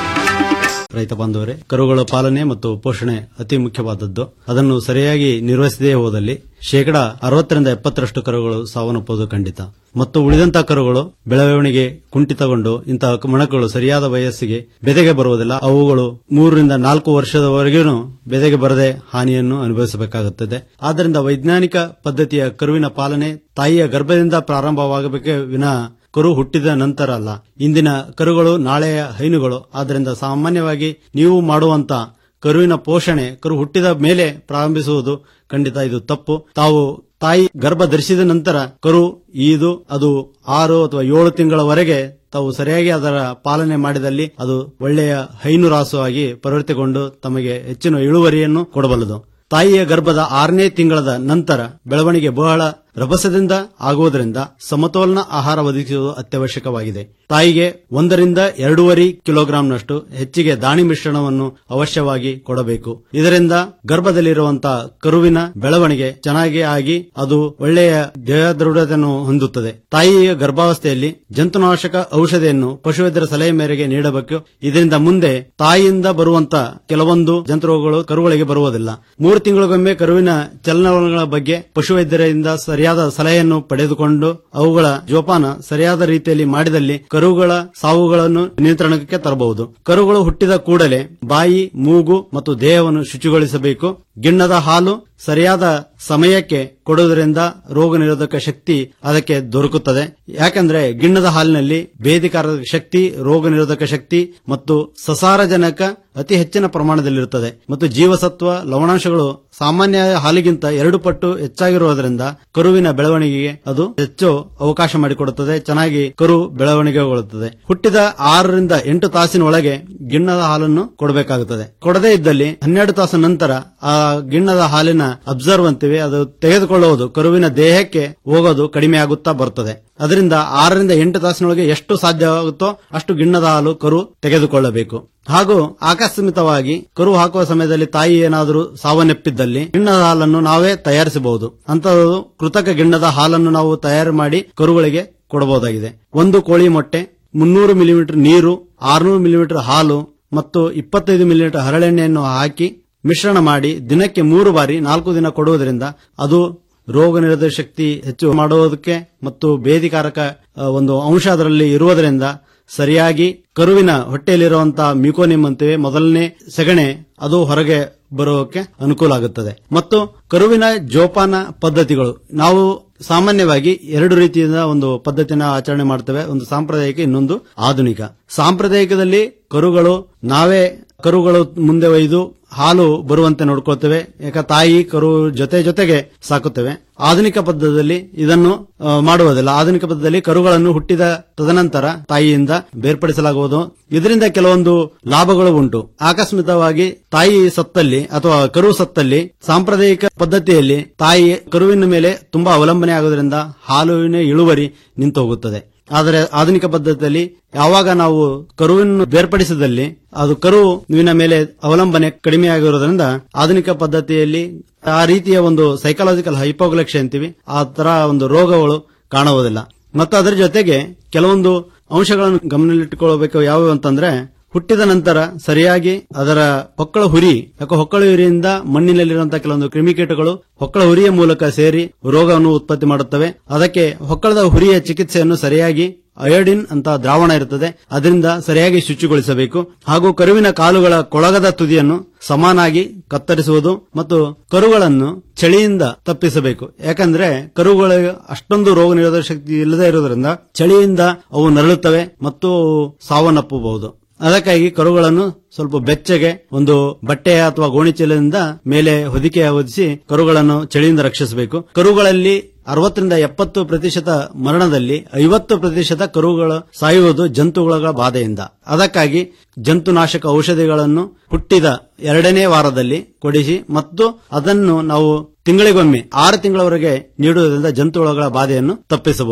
ರೈತ ಬಾಂಧವರೇ ಕರುಗಳ ಪಾಲನೆ ಮತ್ತು ಪೋಷಣೆ ಅತಿ ಮುಖ್ಯವಾದದ್ದು ಅದನ್ನು ಸರಿಯಾಗಿ ನಿರ್ವಹಿಸದೇ ಹೋದಲ್ಲಿ ಶೇಕಡ ಅರವತ್ತರಿಂದ ಎಪ್ಪತ್ತರಷ್ಟು ಕರುಗಳು ಸಾವನ್ನಪ್ಪುವುದು ಖಂಡಿತ ಮತ್ತು ಉಳಿದಂತಹ ಕರುಗಳು ಬೆಳವಣಿಗೆ ಕುಂಠಿತಗೊಂಡು ಇಂತಹ ಮಣಕಗಳು ಸರಿಯಾದ ವಯಸ್ಸಿಗೆ ಬೆದೆಗೆ ಬರುವುದಿಲ್ಲ ಅವುಗಳು ಮೂರರಿಂದ ನಾಲ್ಕು ವರ್ಷದವರೆಗೂ ಬೆದೆಗೆ ಬರದೆ ಹಾನಿಯನ್ನು ಅನುಭವಿಸಬೇಕಾಗುತ್ತದೆ ಆದ್ದರಿಂದ ವೈಜ್ಞಾನಿಕ ಪದ್ಧತಿಯ ಕರುವಿನ ಪಾಲನೆ ತಾಯಿಯ ಗರ್ಭದಿಂದ ಪ್ರಾರಂಭವಾಗಬೇಕೇ ವಿನಃ ಕರು ಹುಟ್ಟಿದ ನಂತರ ಅಲ್ಲ ಇಂದಿನ ಕರುಗಳು ನಾಳೆಯ ಹೈನುಗಳು ಆದ್ದರಿಂದ ಸಾಮಾನ್ಯವಾಗಿ ನೀವು ಮಾಡುವಂತ ಕರುವಿನ ಪೋಷಣೆ ಕರು ಹುಟ್ಟಿದ ಮೇಲೆ ಪ್ರಾರಂಭಿಸುವುದು ಖಂಡಿತ ಇದು ತಪ್ಪು ತಾವು ತಾಯಿ ಗರ್ಭ ಧರಿಸಿದ ನಂತರ ಕರು ಈದು ಅದು ಆರು ಅಥವಾ ಏಳು ತಿಂಗಳವರೆಗೆ ತಾವು ಸರಿಯಾಗಿ ಅದರ ಪಾಲನೆ ಮಾಡಿದಲ್ಲಿ ಅದು ಒಳ್ಳೆಯ ಹೈನು ರಾಸು ಆಗಿ ಪರಿವರ್ತನೆಗೊಂಡು ತಮಗೆ ಹೆಚ್ಚಿನ ಇಳುವರಿಯನ್ನು ಕೊಡಬಲ್ಲದು ತಾಯಿಯ ಗರ್ಭದ ಆರನೇ ತಿಂಗಳದ ನಂತರ ಬೆಳವಣಿಗೆ ಬಹಳ ರಭಸದಿಂದ ಆಗುವುದರಿಂದ ಸಮತೋಲನ ಆಹಾರ ಒದಗಿಸುವುದು ಅತ್ಯವಶ್ಯಕವಾಗಿದೆ ತಾಯಿಗೆ ಒಂದರಿಂದ ಎರಡೂವರೆ ಕಿಲೋಗ್ರಾಂನಷ್ಟು ಹೆಚ್ಚಿಗೆ ದಾಣಿ ಮಿಶ್ರಣವನ್ನು ಅವಶ್ಯವಾಗಿ ಕೊಡಬೇಕು ಇದರಿಂದ ಗರ್ಭದಲ್ಲಿರುವಂತಹ ಕರುವಿನ ಬೆಳವಣಿಗೆ ಚೆನ್ನಾಗಿ ಆಗಿ ಅದು ಒಳ್ಳೆಯ ದೇಹ ದೃಢತೆಯನ್ನು ಹೊಂದುತ್ತದೆ ತಾಯಿಯ ಗರ್ಭಾವಸ್ಥೆಯಲ್ಲಿ ಜಂತುನಾಶಕ ಔಷಧಿಯನ್ನು ಪಶುವೈದ್ಯರ ಸಲಹೆ ಮೇರೆಗೆ ನೀಡಬೇಕು ಇದರಿಂದ ಮುಂದೆ ತಾಯಿಯಿಂದ ಬರುವಂತ ಕೆಲವೊಂದು ಜಂತುರೋಗಗಳು ಕರುಗಳಿಗೆ ಬರುವುದಿಲ್ಲ ಮೂರು ತಿಂಗಳಿಗೊಮ್ಮೆ ಕರುವಿನ ಚಲನವಲನಗಳ ಬಗ್ಗೆ ಪಶುವೈದ್ಯರಿಂದ ಸರಿಯಾದ ಸಲಹೆಯನ್ನು ಪಡೆದುಕೊಂಡು ಅವುಗಳ ಜೋಪಾನ ಸರಿಯಾದ ರೀತಿಯಲ್ಲಿ ಮಾಡಿದಲ್ಲಿ ಕರುಗಳ ಸಾವುಗಳನ್ನು ನಿಯಂತ್ರಣಕ್ಕೆ ತರಬಹುದು ಕರುಗಳು ಹುಟ್ಟಿದ ಕೂಡಲೇ ಬಾಯಿ ಮೂಗು ಮತ್ತು ದೇಹವನ್ನು ಶುಚಿಗೊಳಿಸಬೇಕು ಗಿಣ್ಣದ ಹಾಲು ಸರಿಯಾದ ಸಮಯಕ್ಕೆ ಕೊಡುವುದರಿಂದ ರೋಗ ನಿರೋಧಕ ಶಕ್ತಿ ಅದಕ್ಕೆ ದೊರಕುತ್ತದೆ ಯಾಕಂದ್ರೆ ಗಿಣ್ಣದ ಹಾಲಿನಲ್ಲಿ ಭೇದಿಕಾರಕ ಶಕ್ತಿ ರೋಗ ನಿರೋಧಕ ಶಕ್ತಿ ಮತ್ತು ಸಸಾರಜನಕ ಅತಿ ಹೆಚ್ಚಿನ ಪ್ರಮಾಣದಲ್ಲಿರುತ್ತದೆ ಮತ್ತು ಜೀವಸತ್ವ ಲವಣಾಂಶಗಳು ಸಾಮಾನ್ಯ ಹಾಲಿಗಿಂತ ಎರಡು ಪಟ್ಟು ಹೆಚ್ಚಾಗಿರುವುದರಿಂದ ಕರುವಿನ ಬೆಳವಣಿಗೆಗೆ ಅದು ಹೆಚ್ಚು ಅವಕಾಶ ಮಾಡಿಕೊಡುತ್ತದೆ ಚೆನ್ನಾಗಿ ಕರು ಬೆಳವಣಿಗೆಗೊಳ್ಳುತ್ತದೆ ಹುಟ್ಟಿದ ಆರರಿಂದ ಎಂಟು ತಾಸಿನ ಒಳಗೆ ಗಿಣ್ಣದ ಹಾಲನ್ನು ಕೊಡಬೇಕಾಗುತ್ತದೆ ಕೊಡದೇ ಇದ್ದಲ್ಲಿ ಹನ್ನೆರಡು ತಾಸು ನಂತರ ಆ ಗಿಣ್ಣದ ಹಾಲಿನ ಅಬ್ಸರ್ವ್ ಅಂತೀವಿ ಅದು ತೆಗೆದುಕೊಳ್ಳುವುದು ಕರುವಿನ ದೇಹಕ್ಕೆ ಹೋಗೋದು ಕಡಿಮೆ ಆಗುತ್ತಾ ಬರುತ್ತದೆ ಅದರಿಂದ ಆರರಿಂದ ಎಂಟು ತಾಸಿನೊಳಗೆ ಎಷ್ಟು ಸಾಧ್ಯವಾಗುತ್ತೋ ಅಷ್ಟು ಗಿಣ್ಣದ ಹಾಲು ಕರು ತೆಗೆದುಕೊಳ್ಳಬೇಕು ಹಾಗೂ ಆಕಸ್ಮಿಕವಾಗಿ ಕರು ಹಾಕುವ ಸಮಯದಲ್ಲಿ ತಾಯಿ ಏನಾದರೂ ಸಾವನ್ನಪ್ಪಿದ್ದಲ್ಲಿ ಗಿಣ್ಣದ ಹಾಲನ್ನು ನಾವೇ ತಯಾರಿಸಬಹುದು ಅಂತಹದ್ದು ಕೃತಕ ಗಿಣ್ಣದ ಹಾಲನ್ನು ನಾವು ತಯಾರು ಮಾಡಿ ಕರುಗಳಿಗೆ ಕೊಡಬಹುದಾಗಿದೆ ಒಂದು ಕೋಳಿ ಮೊಟ್ಟೆ ಮುನ್ನೂರು ಮಿಲಿಮೀಟರ್ ನೀರು ಆರ್ನೂರು ಮಿಲಿಮೀಟರ್ ಹಾಲು ಮತ್ತು ಇಪ್ಪತ್ತೈದು ಮಿಲಿಮೀಟರ್ ಹರಳೆಣ್ಣೆಯನ್ನು ಹಾಕಿ ಮಿಶ್ರಣ ಮಾಡಿ ದಿನಕ್ಕೆ ಮೂರು ಬಾರಿ ನಾಲ್ಕು ದಿನ ಕೊಡುವುದರಿಂದ ಅದು ರೋಗ ನಿರೋಧಕ ಶಕ್ತಿ ಹೆಚ್ಚು ಮಾಡುವುದಕ್ಕೆ ಮತ್ತು ಭೇದಿಕಾರಕ ಆ, ಒಂದು ಅಂಶ ಅದರಲ್ಲಿ ಇರುವುದರಿಂದ ಸರಿಯಾಗಿ ಕರುವಿನ ಹೊಟ್ಟೆಯಲ್ಲಿರುವಂತಹ ಮ್ಯೂಕೋನಿಮ್ ಅಂತೀವಿ ಮೊದಲನೇ ಸೆಗಣೆ ಅದು ಹೊರಗೆ ಬರೋಕೆ ಅನುಕೂಲ ಆಗುತ್ತದೆ ಮತ್ತು ಕರುವಿನ ಜೋಪಾನ ಪದ್ಧತಿಗಳು ನಾವು ಸಾಮಾನ್ಯವಾಗಿ ಎರಡು ರೀತಿಯಿಂದ ಒಂದು ಪದ್ಧತಿನ ಆಚರಣೆ ಮಾಡ್ತೇವೆ ಒಂದು ಸಾಂಪ್ರದಾಯಿಕ ಇನ್ನೊಂದು ಆಧುನಿಕ ಸಾಂಪ್ರದಾಯಿಕದಲ್ಲಿ ಕರುಗಳು ನಾವೇ ಕರುಗಳು ಮುಂದೆ ಒಯ್ದು ಹಾಲು ಬರುವಂತೆ ನೋಡ್ಕೊಳ್ತೇವೆ ಯಾಕ ತಾಯಿ ಕರು ಜೊತೆ ಜೊತೆಗೆ ಸಾಕುತ್ತೇವೆ ಆಧುನಿಕ ಪದ್ಧತಿಯಲ್ಲಿ ಇದನ್ನು ಆ, ಮಾಡುವುದಿಲ್ಲ ಆಧುನಿಕ ಪದ್ಧತಿಯಲ್ಲಿ ಕರುಗಳನ್ನು ಹುಟ್ಟಿದ ತದನಂತರ ತಾಯಿಯಿಂದ ಬೇರ್ಪಡಿಸಲಾಗುವುದು ಇದರಿಂದ ಕೆಲವೊಂದು ಲಾಭಗಳು ಉಂಟು ಆಕಸ್ಮಿಕವಾಗಿ ತಾಯಿ ಸತ್ತಲ್ಲಿ ಅಥವಾ ಕರು ಸತ್ತಲ್ಲಿ ಸಾಂಪ್ರದಾಯಿಕ ಪದ್ಧತಿಯಲ್ಲಿ ತಾಯಿ ಕರುವಿನ ಮೇಲೆ ತುಂಬಾ ಅವಲಂಬನೆ ಆಗುವುದರಿಂದ ಹಾಲುವಿನ ಇಳುವರಿ ನಿಂತು ಹೋಗುತ್ತದೆ ಆದರೆ ಆಧುನಿಕ ಪದ್ಧತಿಯಲ್ಲಿ ಯಾವಾಗ ನಾವು ಕರುವನ್ನು ಬೇರ್ಪಡಿಸಿದಲ್ಲಿ ಅದು ಕರುವಿನ ಮೇಲೆ ಅವಲಂಬನೆ ಕಡಿಮೆ ಆಗಿರುವುದರಿಂದ ಆಧುನಿಕ ಪದ್ಧತಿಯಲ್ಲಿ ಆ ರೀತಿಯ ಒಂದು ಸೈಕಾಲಜಿಕಲ್ ಹೈಪೋಗ್ಲೆಕ್ಷಿ ಅಂತೀವಿ ಆ ತರ ಒಂದು ರೋಗಗಳು ಕಾಣುವುದಿಲ್ಲ ಮತ್ತು ಅದರ ಜೊತೆಗೆ ಕೆಲವೊಂದು ಅಂಶಗಳನ್ನು ಗಮನದಲ್ಲಿಟ್ಟುಕೊಳ್ಳಬೇಕು ಯಾವುವು ಅಂತಂದ್ರೆ ಹುಟ್ಟಿದ ನಂತರ ಸರಿಯಾಗಿ ಅದರ ಹೊಕ್ಕಳ ಹುರಿ ಯಾಕೆ ಹೊಕ್ಕಳ ಹುರಿಯಿಂದ ಮಣ್ಣಿನಲ್ಲಿರುವಂತಹ ಕೆಲವೊಂದು ಕ್ರಿಮಿಕೀಟಗಳು ಹೊಕ್ಕಳ ಹುರಿಯ ಮೂಲಕ ಸೇರಿ ರೋಗವನ್ನು ಉತ್ಪತ್ತಿ ಮಾಡುತ್ತವೆ ಅದಕ್ಕೆ ಹೊಕ್ಕಳದ ಹುರಿಯ ಚಿಕಿತ್ಸೆಯನ್ನು ಸರಿಯಾಗಿ ಅಯೋಡಿನ್ ಅಂತ ದ್ರಾವಣ ಇರುತ್ತದೆ ಅದರಿಂದ ಸರಿಯಾಗಿ ಶುಚಿಗೊಳಿಸಬೇಕು ಹಾಗೂ ಕರುವಿನ ಕಾಲುಗಳ ಕೊಳಗದ ತುದಿಯನ್ನು ಸಮಾನಾಗಿ ಕತ್ತರಿಸುವುದು ಮತ್ತು ಕರುಗಳನ್ನು ಚಳಿಯಿಂದ ತಪ್ಪಿಸಬೇಕು ಯಾಕಂದ್ರೆ ಕರುಗಳಿಗೆ ಅಷ್ಟೊಂದು ರೋಗ ನಿರೋಧಕ ಶಕ್ತಿ ಇಲ್ಲದೆ ಇರುವುದರಿಂದ ಚಳಿಯಿಂದ ಅವು ನರಳುತ್ತವೆ ಮತ್ತು ಅವು ಸಾವನ್ನಪ್ಪಬಹುದು ಅದಕ್ಕಾಗಿ ಕರುಗಳನ್ನು ಸ್ವಲ್ಪ ಬೆಚ್ಚಗೆ ಒಂದು ಬಟ್ಟೆ ಅಥವಾ ಗೋಣಿಚೀಲದಿಂದ ಮೇಲೆ ಹೊದಿಕೆ ಹೊದಿಸಿ ಕರುಗಳನ್ನು ಚಳಿಯಿಂದ ರಕ್ಷಿಸಬೇಕು ಕರುಗಳಲ್ಲಿ ಅರವತ್ತರಿಂದ ಎಪ್ಪತ್ತು ಪ್ರತಿಶತ ಮರಣದಲ್ಲಿ ಐವತ್ತು ಪ್ರತಿಶತ ಕರುಗಳು ಸಾಯುವುದು ಜಂತುಗಳ ಬಾಧೆಯಿಂದ ಅದಕ್ಕಾಗಿ ಜಂತುನಾಶಕ ಔಷಧಿಗಳನ್ನು ಹುಟ್ಟಿದ ಎರಡನೇ ವಾರದಲ್ಲಿ ಕೊಡಿಸಿ ಮತ್ತು ಅದನ್ನು ನಾವು ತಿಂಗಳಿಗೊಮ್ಮೆ ಆರು ತಿಂಗಳವರೆಗೆ ನೀಡುವುದರಿಂದ ಜಂತುಹುಳುಗಳ ಬಾಧೆಯನ್ನು ತಪ್ಪಿಸಬಹುದು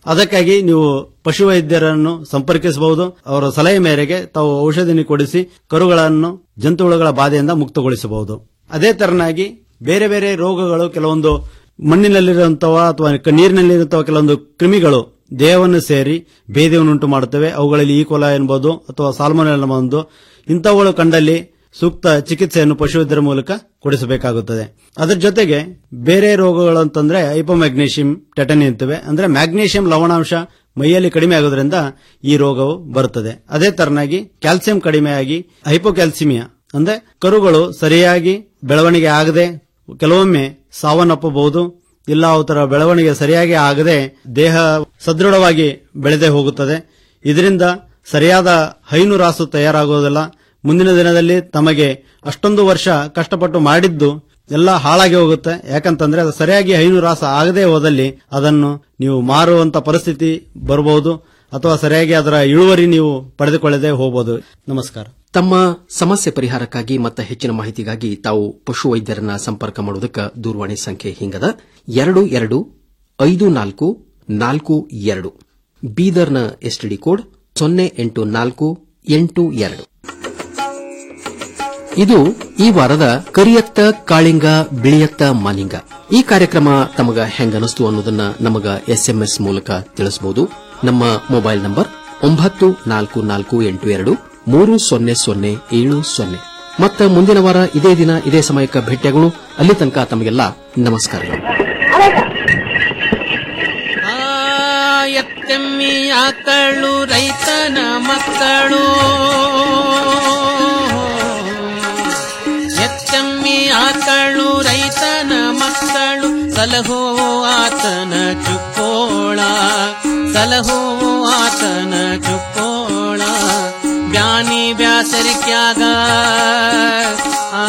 ಅದಕ್ಕಾಗಿ ನೀವು ಪಶುವೈದ್ಯರನ್ನು ಸಂಪರ್ಕಿಸಬಹುದು ಅವರ ಸಲಹೆ ಮೇರೆಗೆ ತಾವು ಔಷಧಿ ಕೊಡಿಸಿ ಕರುಗಳನ್ನು ಜಂತುಹುಳುಗಳ ಬಾಧೆಯಿಂದ ಮುಕ್ತಗೊಳಿಸಬಹುದು ಅದೇ ತರನಾಗಿ ಬೇರೆ ಬೇರೆ ರೋಗಗಳು ಕೆಲವೊಂದು ಮಣ್ಣಿನಲ್ಲಿರುವಂತಹ ಅಥವಾ ಕ- ನೀರಿನಲ್ಲಿರುವಂತಹ ಕೆಲವೊಂದು ಕ್ರಿಮಿಗಳು ದೇಹವನ್ನು ಸೇರಿ ಭೇದವನ್ನುಂಟು ಮಾಡುತ್ತವೆ ಅವುಗಳಲ್ಲಿ ಈಕೋಲ ಎನ್ಬಹುದು ಅಥವಾ ಸಾಲ್ಮೋನೆಲ್ ಎನ್ಬಹುದು ಇಂಥವುಗಳು ಕಂಡಲ್ಲಿ ಸೂಕ್ತ ಚಿಕಿತ್ಸೆಯನ್ನು ಪಶುವೈದ್ಯರ ಮೂಲಕ ಕೊಡಿಸಬೇಕಾಗುತ್ತದೆ ಅದರ ಜೊತೆಗೆ ಬೇರೆ ರೋಗಗಳು ಅಂತಂದ್ರೆ ಹೈಪೋಮ್ಯಾಗ್ನೀಷಿಯಂ ಟೆಟನಿ ಅಂತವೆ ಅಂದ್ರೆ ಮ್ಯಾಗ್ನೀಷಿಯಂ ಲವಣಾಂಶ ಮೈಯಲ್ಲಿ ಕಡಿಮೆ ಆಗೋದ್ರಿಂದ ಈ ರೋಗವು ಬರುತ್ತದೆ ಅದೇ ತರನಾಗಿ ಕ್ಯಾಲ್ಸಿಯಂ ಕಡಿಮೆಯಾಗಿ ಹೈಪೋಕ್ಯಾಲ್ಸಿಮಿಯಾ ಅಂದ್ರೆ ಕರುಗಳು ಸರಿಯಾಗಿ ಬೆಳವಣಿಗೆ ಆಗದೆ ಕೆಲವೊಮ್ಮೆ ಸಾವನ್ನಪ್ಪಬಹುದು ಇಲ್ಲ ಅವತರ ಬೆಳವಣಿಗೆ ಸರಿಯಾಗಿ ಆಗದೆ ದೇಹ ಸದೃಢವಾಗಿ ಬೆಳೆದೇ ಹೋಗುತ್ತದೆ ಇದರಿಂದ ಸರಿಯಾದ ಹೈನು ರಾಸು ತಯಾರಾಗುವುದಿಲ್ಲ ಮುಂದಿನ ದಿನದಲ್ಲಿ ತಮಗೆ ಅಷ್ಟೊಂದು ವರ್ಷ ಕಷ್ಟಪಟ್ಟು ಮಾಡಿದ್ದು ಎಲ್ಲ ಹಾಳಾಗಿ ಹೋಗುತ್ತೆ ಯಾಕಂತಂದ್ರೆ ಅದು ಸರಿಯಾಗಿ ಹೈನು ರಾಸ ಆಗದೆ ಹೋದಲ್ಲಿ ಅದನ್ನು ನೀವು ಮಾರುವಂತ ಪರಿಸ್ಥಿತಿ ಬರಬಹುದು ಅಥವಾ ಸರಿಯಾಗಿ ಅದರ ಇಳುವರಿ ನೀವು ಪಡೆದುಕೊಳ್ಳದೆ ಹೋಗಬಹುದು ನಮಸ್ಕಾರ ತಮ್ಮ ಸಮಸ್ಯೆ ಪರಿಹಾರಕ್ಕಾಗಿ ಮತ್ತು ಹೆಚ್ಚಿನ ಮಾಹಿತಿಗಾಗಿ ತಾವು ಪಶು ವೈದ್ಯರನ್ನ ಸಂಪರ್ಕ ಮಾಡುವುದಕ್ಕೆ ದೂರವಾಣಿ ಸಂಖ್ಯೆ ಹಿಂಗದ ಎರಡು ಎರಡು ಐದು ನಾಲ್ಕು ನಾಲ್ಕು ಎರಡು ಬೀದರ್ನ ಎಸ್ಟಿಡಿ ಕೋಡ್ ಸೊನ್ನೆ ಎಂಟು ನಾಲ್ಕು ಎಂಟು ಎರಡು ಇದು ಈ ವಾರದ ಕರಿಯತ್ತ ಕಾಳಿಂಗ ಬಿಳಿಯತ್ತ ಮಾಲಿಂಗ ಈ ಕಾರ್ಯಕ್ರಮ ತಮಗ ಹೆಂಗನಸ್ತು ಅನ್ನೋದನ್ನ ನಮಗ ಎಸ್ಎಂಎಸ್ ಮೂಲಕ ತಿಳಿಸಬಹುದು ನಮ್ಮ ಮೊಬೈಲ್ ನಂಬರ್ ಒಂಬತ್ತು ನಾಲ್ಕು ನಾಲ್ಕು ಎಂಟು ಎರಡು ಮೂರು ಸೊನ್ನೆ ಸೊನ್ನೆ ಏಳು ಸೊನ್ನೆ ಮತ್ತ ಮುಂದಿನ ವಾರ ಇದೇ ದಿನ ಇದೇ ಸಮಯಕ್ಕೆ ಭೇಟಿಯಾಗೋಣ ಅಲ್ಲಿ ತನಕ ತಮಗೆಲ್ಲ ನಮಸ್ಕಾರಗಳು ಆ ಎತ್ತೆಮ್ಮಿ ಆಕಳು ರೈತನ ಮಕ್ಕಳು ಎತ್ತೆಮ್ಮಿ ಆಕಳು ರೈತನ ಮಕ್ಕಳು ಸಲಹೋ ಆತನ ಚುಕ್ಕೋಳ ಸಲಹೋ ಆತನ ಚುಕ್ಕೋಳ ಬ್ಯಾನಿ ಬ್ಯಾಸರಿಕ್ಯಾಗ ಆ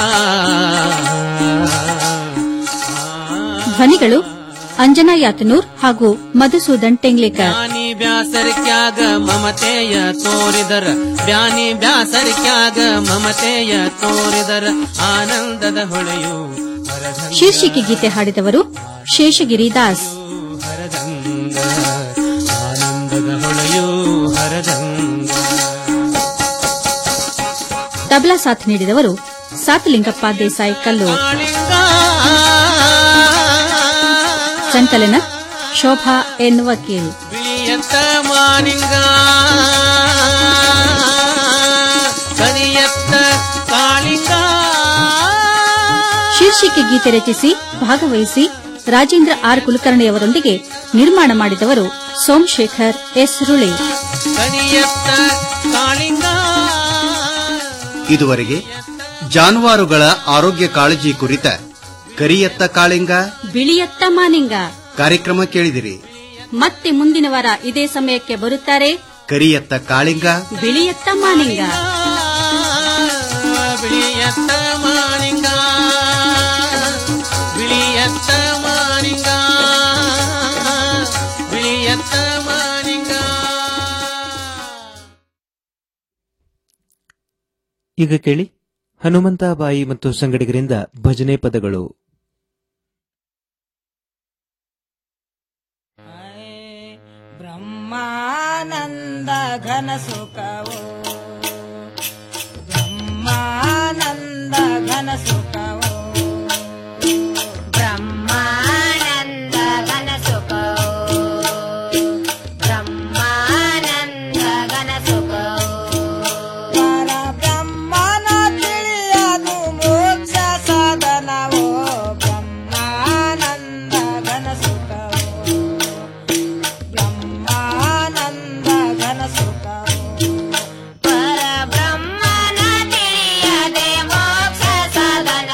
ಧ್ವನಿಗಳು ಅಂಜನಾ ಯಾತನೂರ್ ಹಾಗೂ ಮಧುಸೂದನ್ ಟೆಂಗ್ಲೇಕರ್ ಬ್ಯಾನಿ ಬ್ಯಾಸರಿಕ್ಯಾಗ ಮಮತೆಯ ತೋರಿದರ ಬ್ಯಾನಿ ಬ್ಯಾಸರಿಕ್ಯಾಗ ಮಮತೆಯ ತೋರಿದರ ಆನಂದದ ಹೊಳೆಯು ಶೀರ್ಷಿಕೆ ಗೀತೆ ಹಾಡಿದವರು ಶೇಷಗಿರಿ ದಾಸ್ ಹರದಂಗ ಆನಂದದ ಹೊಳೆಯು ಹರದಂಗ ತಬಲಾ ಸಾಥ್ ನೀಡಿದವರು ಸಾತಲಿಂಗಪ್ಪ ದೇಸಾಯಿ ಕಲ್ಲೂರ್ ಸಂಕಲನ ಶೋಭಾ ಎನ್ ವಕೀಲ್ ಬಿಳಿಯತ್ತ ಮಾನಿಂಗ ಕರಿಯತ್ತ ಕಾಳಿಂಗ ಶೀರ್ಷಿಕೆ ಗೀತೆ ರಚಿಸಿ ಭಾಗವಹಿಸಿ ರಾಜೇಂದ್ರ ಆರ್ ಕುಲಕರ್ಣಿಯವರೊಂದಿಗೆ ನಿರ್ಮಾಣ ಮಾಡಿದವರು ಸೋಮಶೇಖರ್ ಎಸ್ ರುಳಿ ಕರಿಯತ್ತ ಕಾಳಿಂಗ ಇದುವರೆಗೆ ಜಾನುವಾರುಗಳ ಆರೋಗ್ಯ ಕಾಳಜಿ ಕುರಿತ ಕರಿಯತ್ತ ಕಾಳಿಂಗ ಬಿಳಿಯತ್ತ ಮಾನಿಂಗ ಕಾರ್ಯಕ್ರಮ ಕೇಳಿದಿರಿ ಮತ್ತೆ ಮುಂದಿನ ವಾರ ಇದೇ ಸಮಯಕ್ಕೆ ಬರುತ್ತಾರೆ ಕರಿಯತ್ತ ಕಾಳಿಂಗ ಬಿಳಿಯತ್ತ ಮಾನಿಂಗ ಬಿಳಿಯತ್ತ ಮಾನಿಂಗ ಬಿಳಿಯತ್ತ ಮಾನಿಂಗ ಬಿಳಿಯತ್ತ ಮಾನಿಂಗ ಈಗ ಕೇಳಿ ಹನುಮಂತ ಬಾಯಿ ಮತ್ತು ಸಂಗಡಿಗರಿಂದ ಭಜನೆ ಪದಗಳು ಬ್ರಹ್ಮಾನಂದ ಘನ ಸುಖವು ಬ್ರಹ್ಮಾನಂದ ಘನ ಸುಖವು ಬ್ರಹ್ಮಾನಂದ ಘನ ಸುಖವು ಬ್ರಹ್ಮಾನಂದ ಘನ ಸುಖವು ಪರಬ್ರಹ್ಮನ ತಿಳಿಯದು ಮೋಕ್ಷ ಸಾಧನವೋ ಬ್ರಹ್ಮಾನಂದ ಘನ ಸುಖವು ಬ್ರಹ್ಮಾನಂದ ಘನ ಸುಖವು ಪರಬ್ರಹ್ಮನ ತಿಳಿಯದೆ ಮೋಕ್ಷ ಸಾಧನ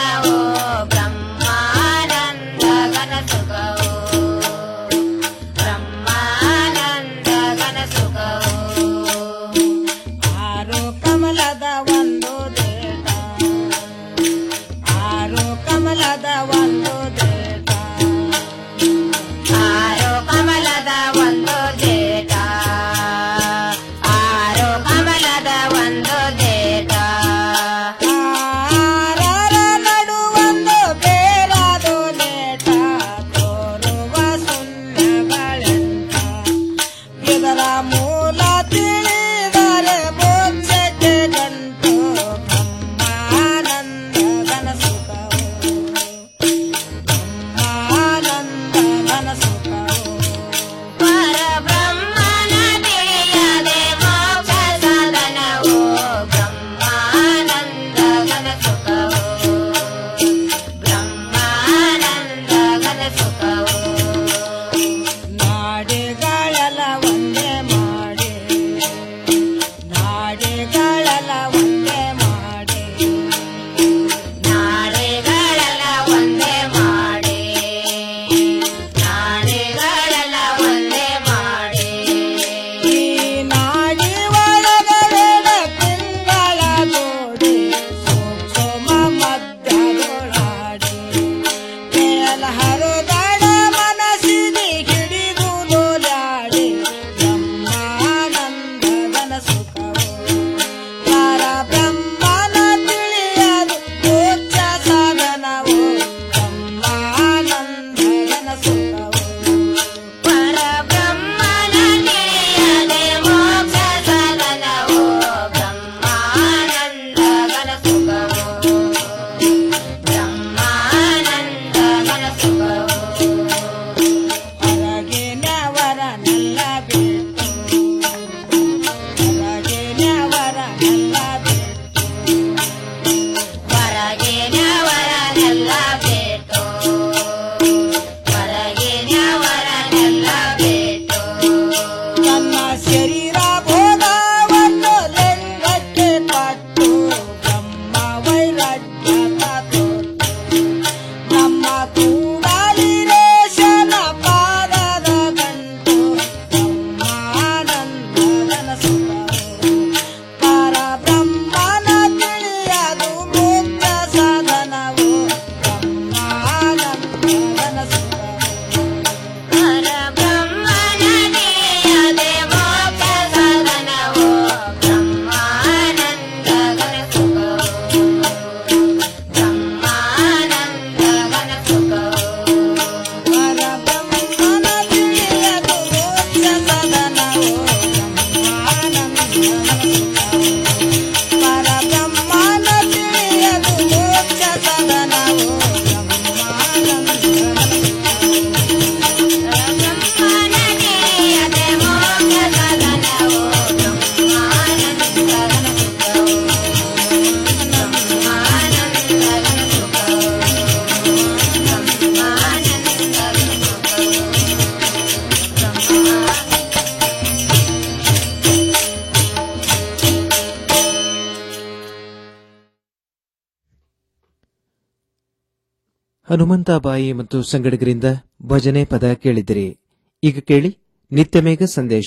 ಹನುಮಂತಾಬಾಯಿ ಮತ್ತು ಸಂಗಡಿಗರಿಂದ ಭಜನೆ ಪದ ಕೇಳಿದಿರಿ ಈಗ ಕೇಳಿ ನಿತ್ಯಮೇಘ ಸಂದೇಶ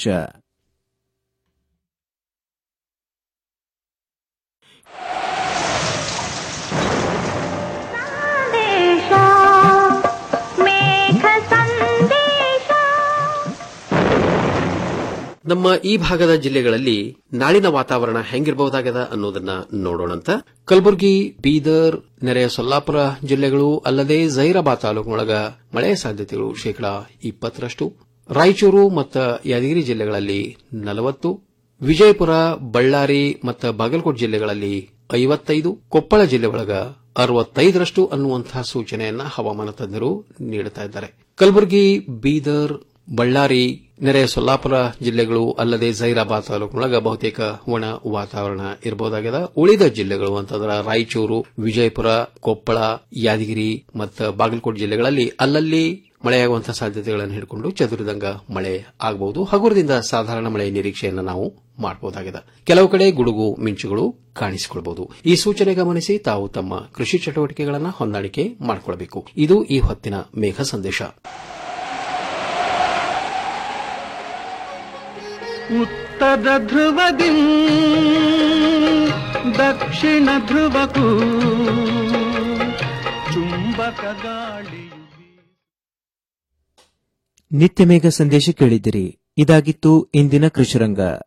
ನಮ್ಮ ಈ ಭಾಗದ ಜಿಲ್ಲೆಗಳಲ್ಲಿ ನಾಳಿನ ವಾತಾವರಣ ಹೆಂಗಿರಬಹುದಾಗದ ಅನ್ನೋದನ್ನ ನೋಡೋಣಂತ ಕಲಬುರಗಿ ಬೀದರ್ ನೆರೆಯ ಸೊಲ್ಲಾಪುರ ಜಿಲ್ಲೆಗಳು ಅಲ್ಲದೆ ಜೈರಾಬಾದ್ ತಾಲೂಕಿನೊಳಗ ಮಳೆಯ ಸಾಧ್ಯತೆಗಳು ಶೇಕಡಾ ಇಪ್ಪತ್ತರಷ್ಟು ರಾಯಚೂರು ಮತ್ತು ಯಾದಗಿರಿ ಜಿಲ್ಲೆಗಳಲ್ಲಿ ನಲವತ್ತು ವಿಜಯಪುರ ಬಳ್ಳಾರಿ ಮತ್ತು ಬಾಗಲಕೋಟೆ ಜಿಲ್ಲೆಗಳಲ್ಲಿ ಐವತ್ತೈದು ಕೊಪ್ಪಳ ಜಿಲ್ಲೆ ಒಳಗ ಅರವತ್ತೈದರಷ್ಟು ಅನ್ನುವಂತಹ ಸೂಚನೆಯನ್ನ ಹವಾಮಾನ ತಜ್ಞರು ನೀಡುತ್ತಾ ಇದ್ದಾರೆ ಕಲಬುರಗಿ ಬೀದರ್ ಬಳ್ಳಾರಿ ನೆರೆಯ ಸೊಲ್ಲಾಪುರ ಜಿಲ್ಲೆಗಳು ಅಲ್ಲದೆ ಜೈರಾಬಾದ್ ತಾಲೂಕಿನೊಳಗ ಬಹುತೇಕ ಒಣ ವಾತಾವರಣ ಇರಬಹುದಾಗಿದೆ ಉಳಿದ ಜಿಲ್ಲೆಗಳು ಅಂತಂದ್ರೆ ರಾಯಚೂರು ವಿಜಯಪುರ ಕೊಪ್ಪಳ ಯಾದಗಿರಿ ಮತ್ತು ಬಾಗಲಕೋಟೆ ಜಿಲ್ಲೆಗಳಲ್ಲಿ ಅಲ್ಲಲ್ಲಿ ಮಳೆಯಾಗುವಂತಹ ಸಾಧ್ಯತೆಗಳನ್ನು ಹಿಡಿಕೊಂಡು ಚದುರಿದಂಗ ಮಳೆ ಆಗಬಹುದು ಹಗುರದಿಂದ ಸಾಧಾರಣ ಮಳೆ ನಿರೀಕ್ಷೆಯನ್ನು ನಾವು ಮಾಡಬಹುದಾಗಿದೆ ಕೆಲವು ಕಡೆ ಗುಡುಗು ಮಿಂಚುಗಳು ಕಾಣಿಸಿಕೊಳ್ಳಬಹುದು ಈ ಸೂಚನೆ ಗಮನಿಸಿ ತಾವು ತಮ್ಮ ಕೃಷಿ ಚಟುವಟಿಕೆಗಳನ್ನು ಹೊಂದಾಣಿಕೆ ಮಾಡಿಕೊಳ್ಳಬೇಕು ಇದು ಈ ಹೊತ್ತಿನ ಮೇಘ ಸಂದೇಶ ಉತ್ತರ ಧ್ರುವದಿ ದಕ್ಷಿಣ ಧ್ರುವಕ್ಕೂ ಚುಂಬಕ ಗಾಳಿ ನಿತ್ಯಮೇಘ ಸಂದೇಶ ಕೇಳಿದಿರಿ ಇದಾಗಿತ್ತು ಇಂದಿನ ಕೃಷಿರಂಗ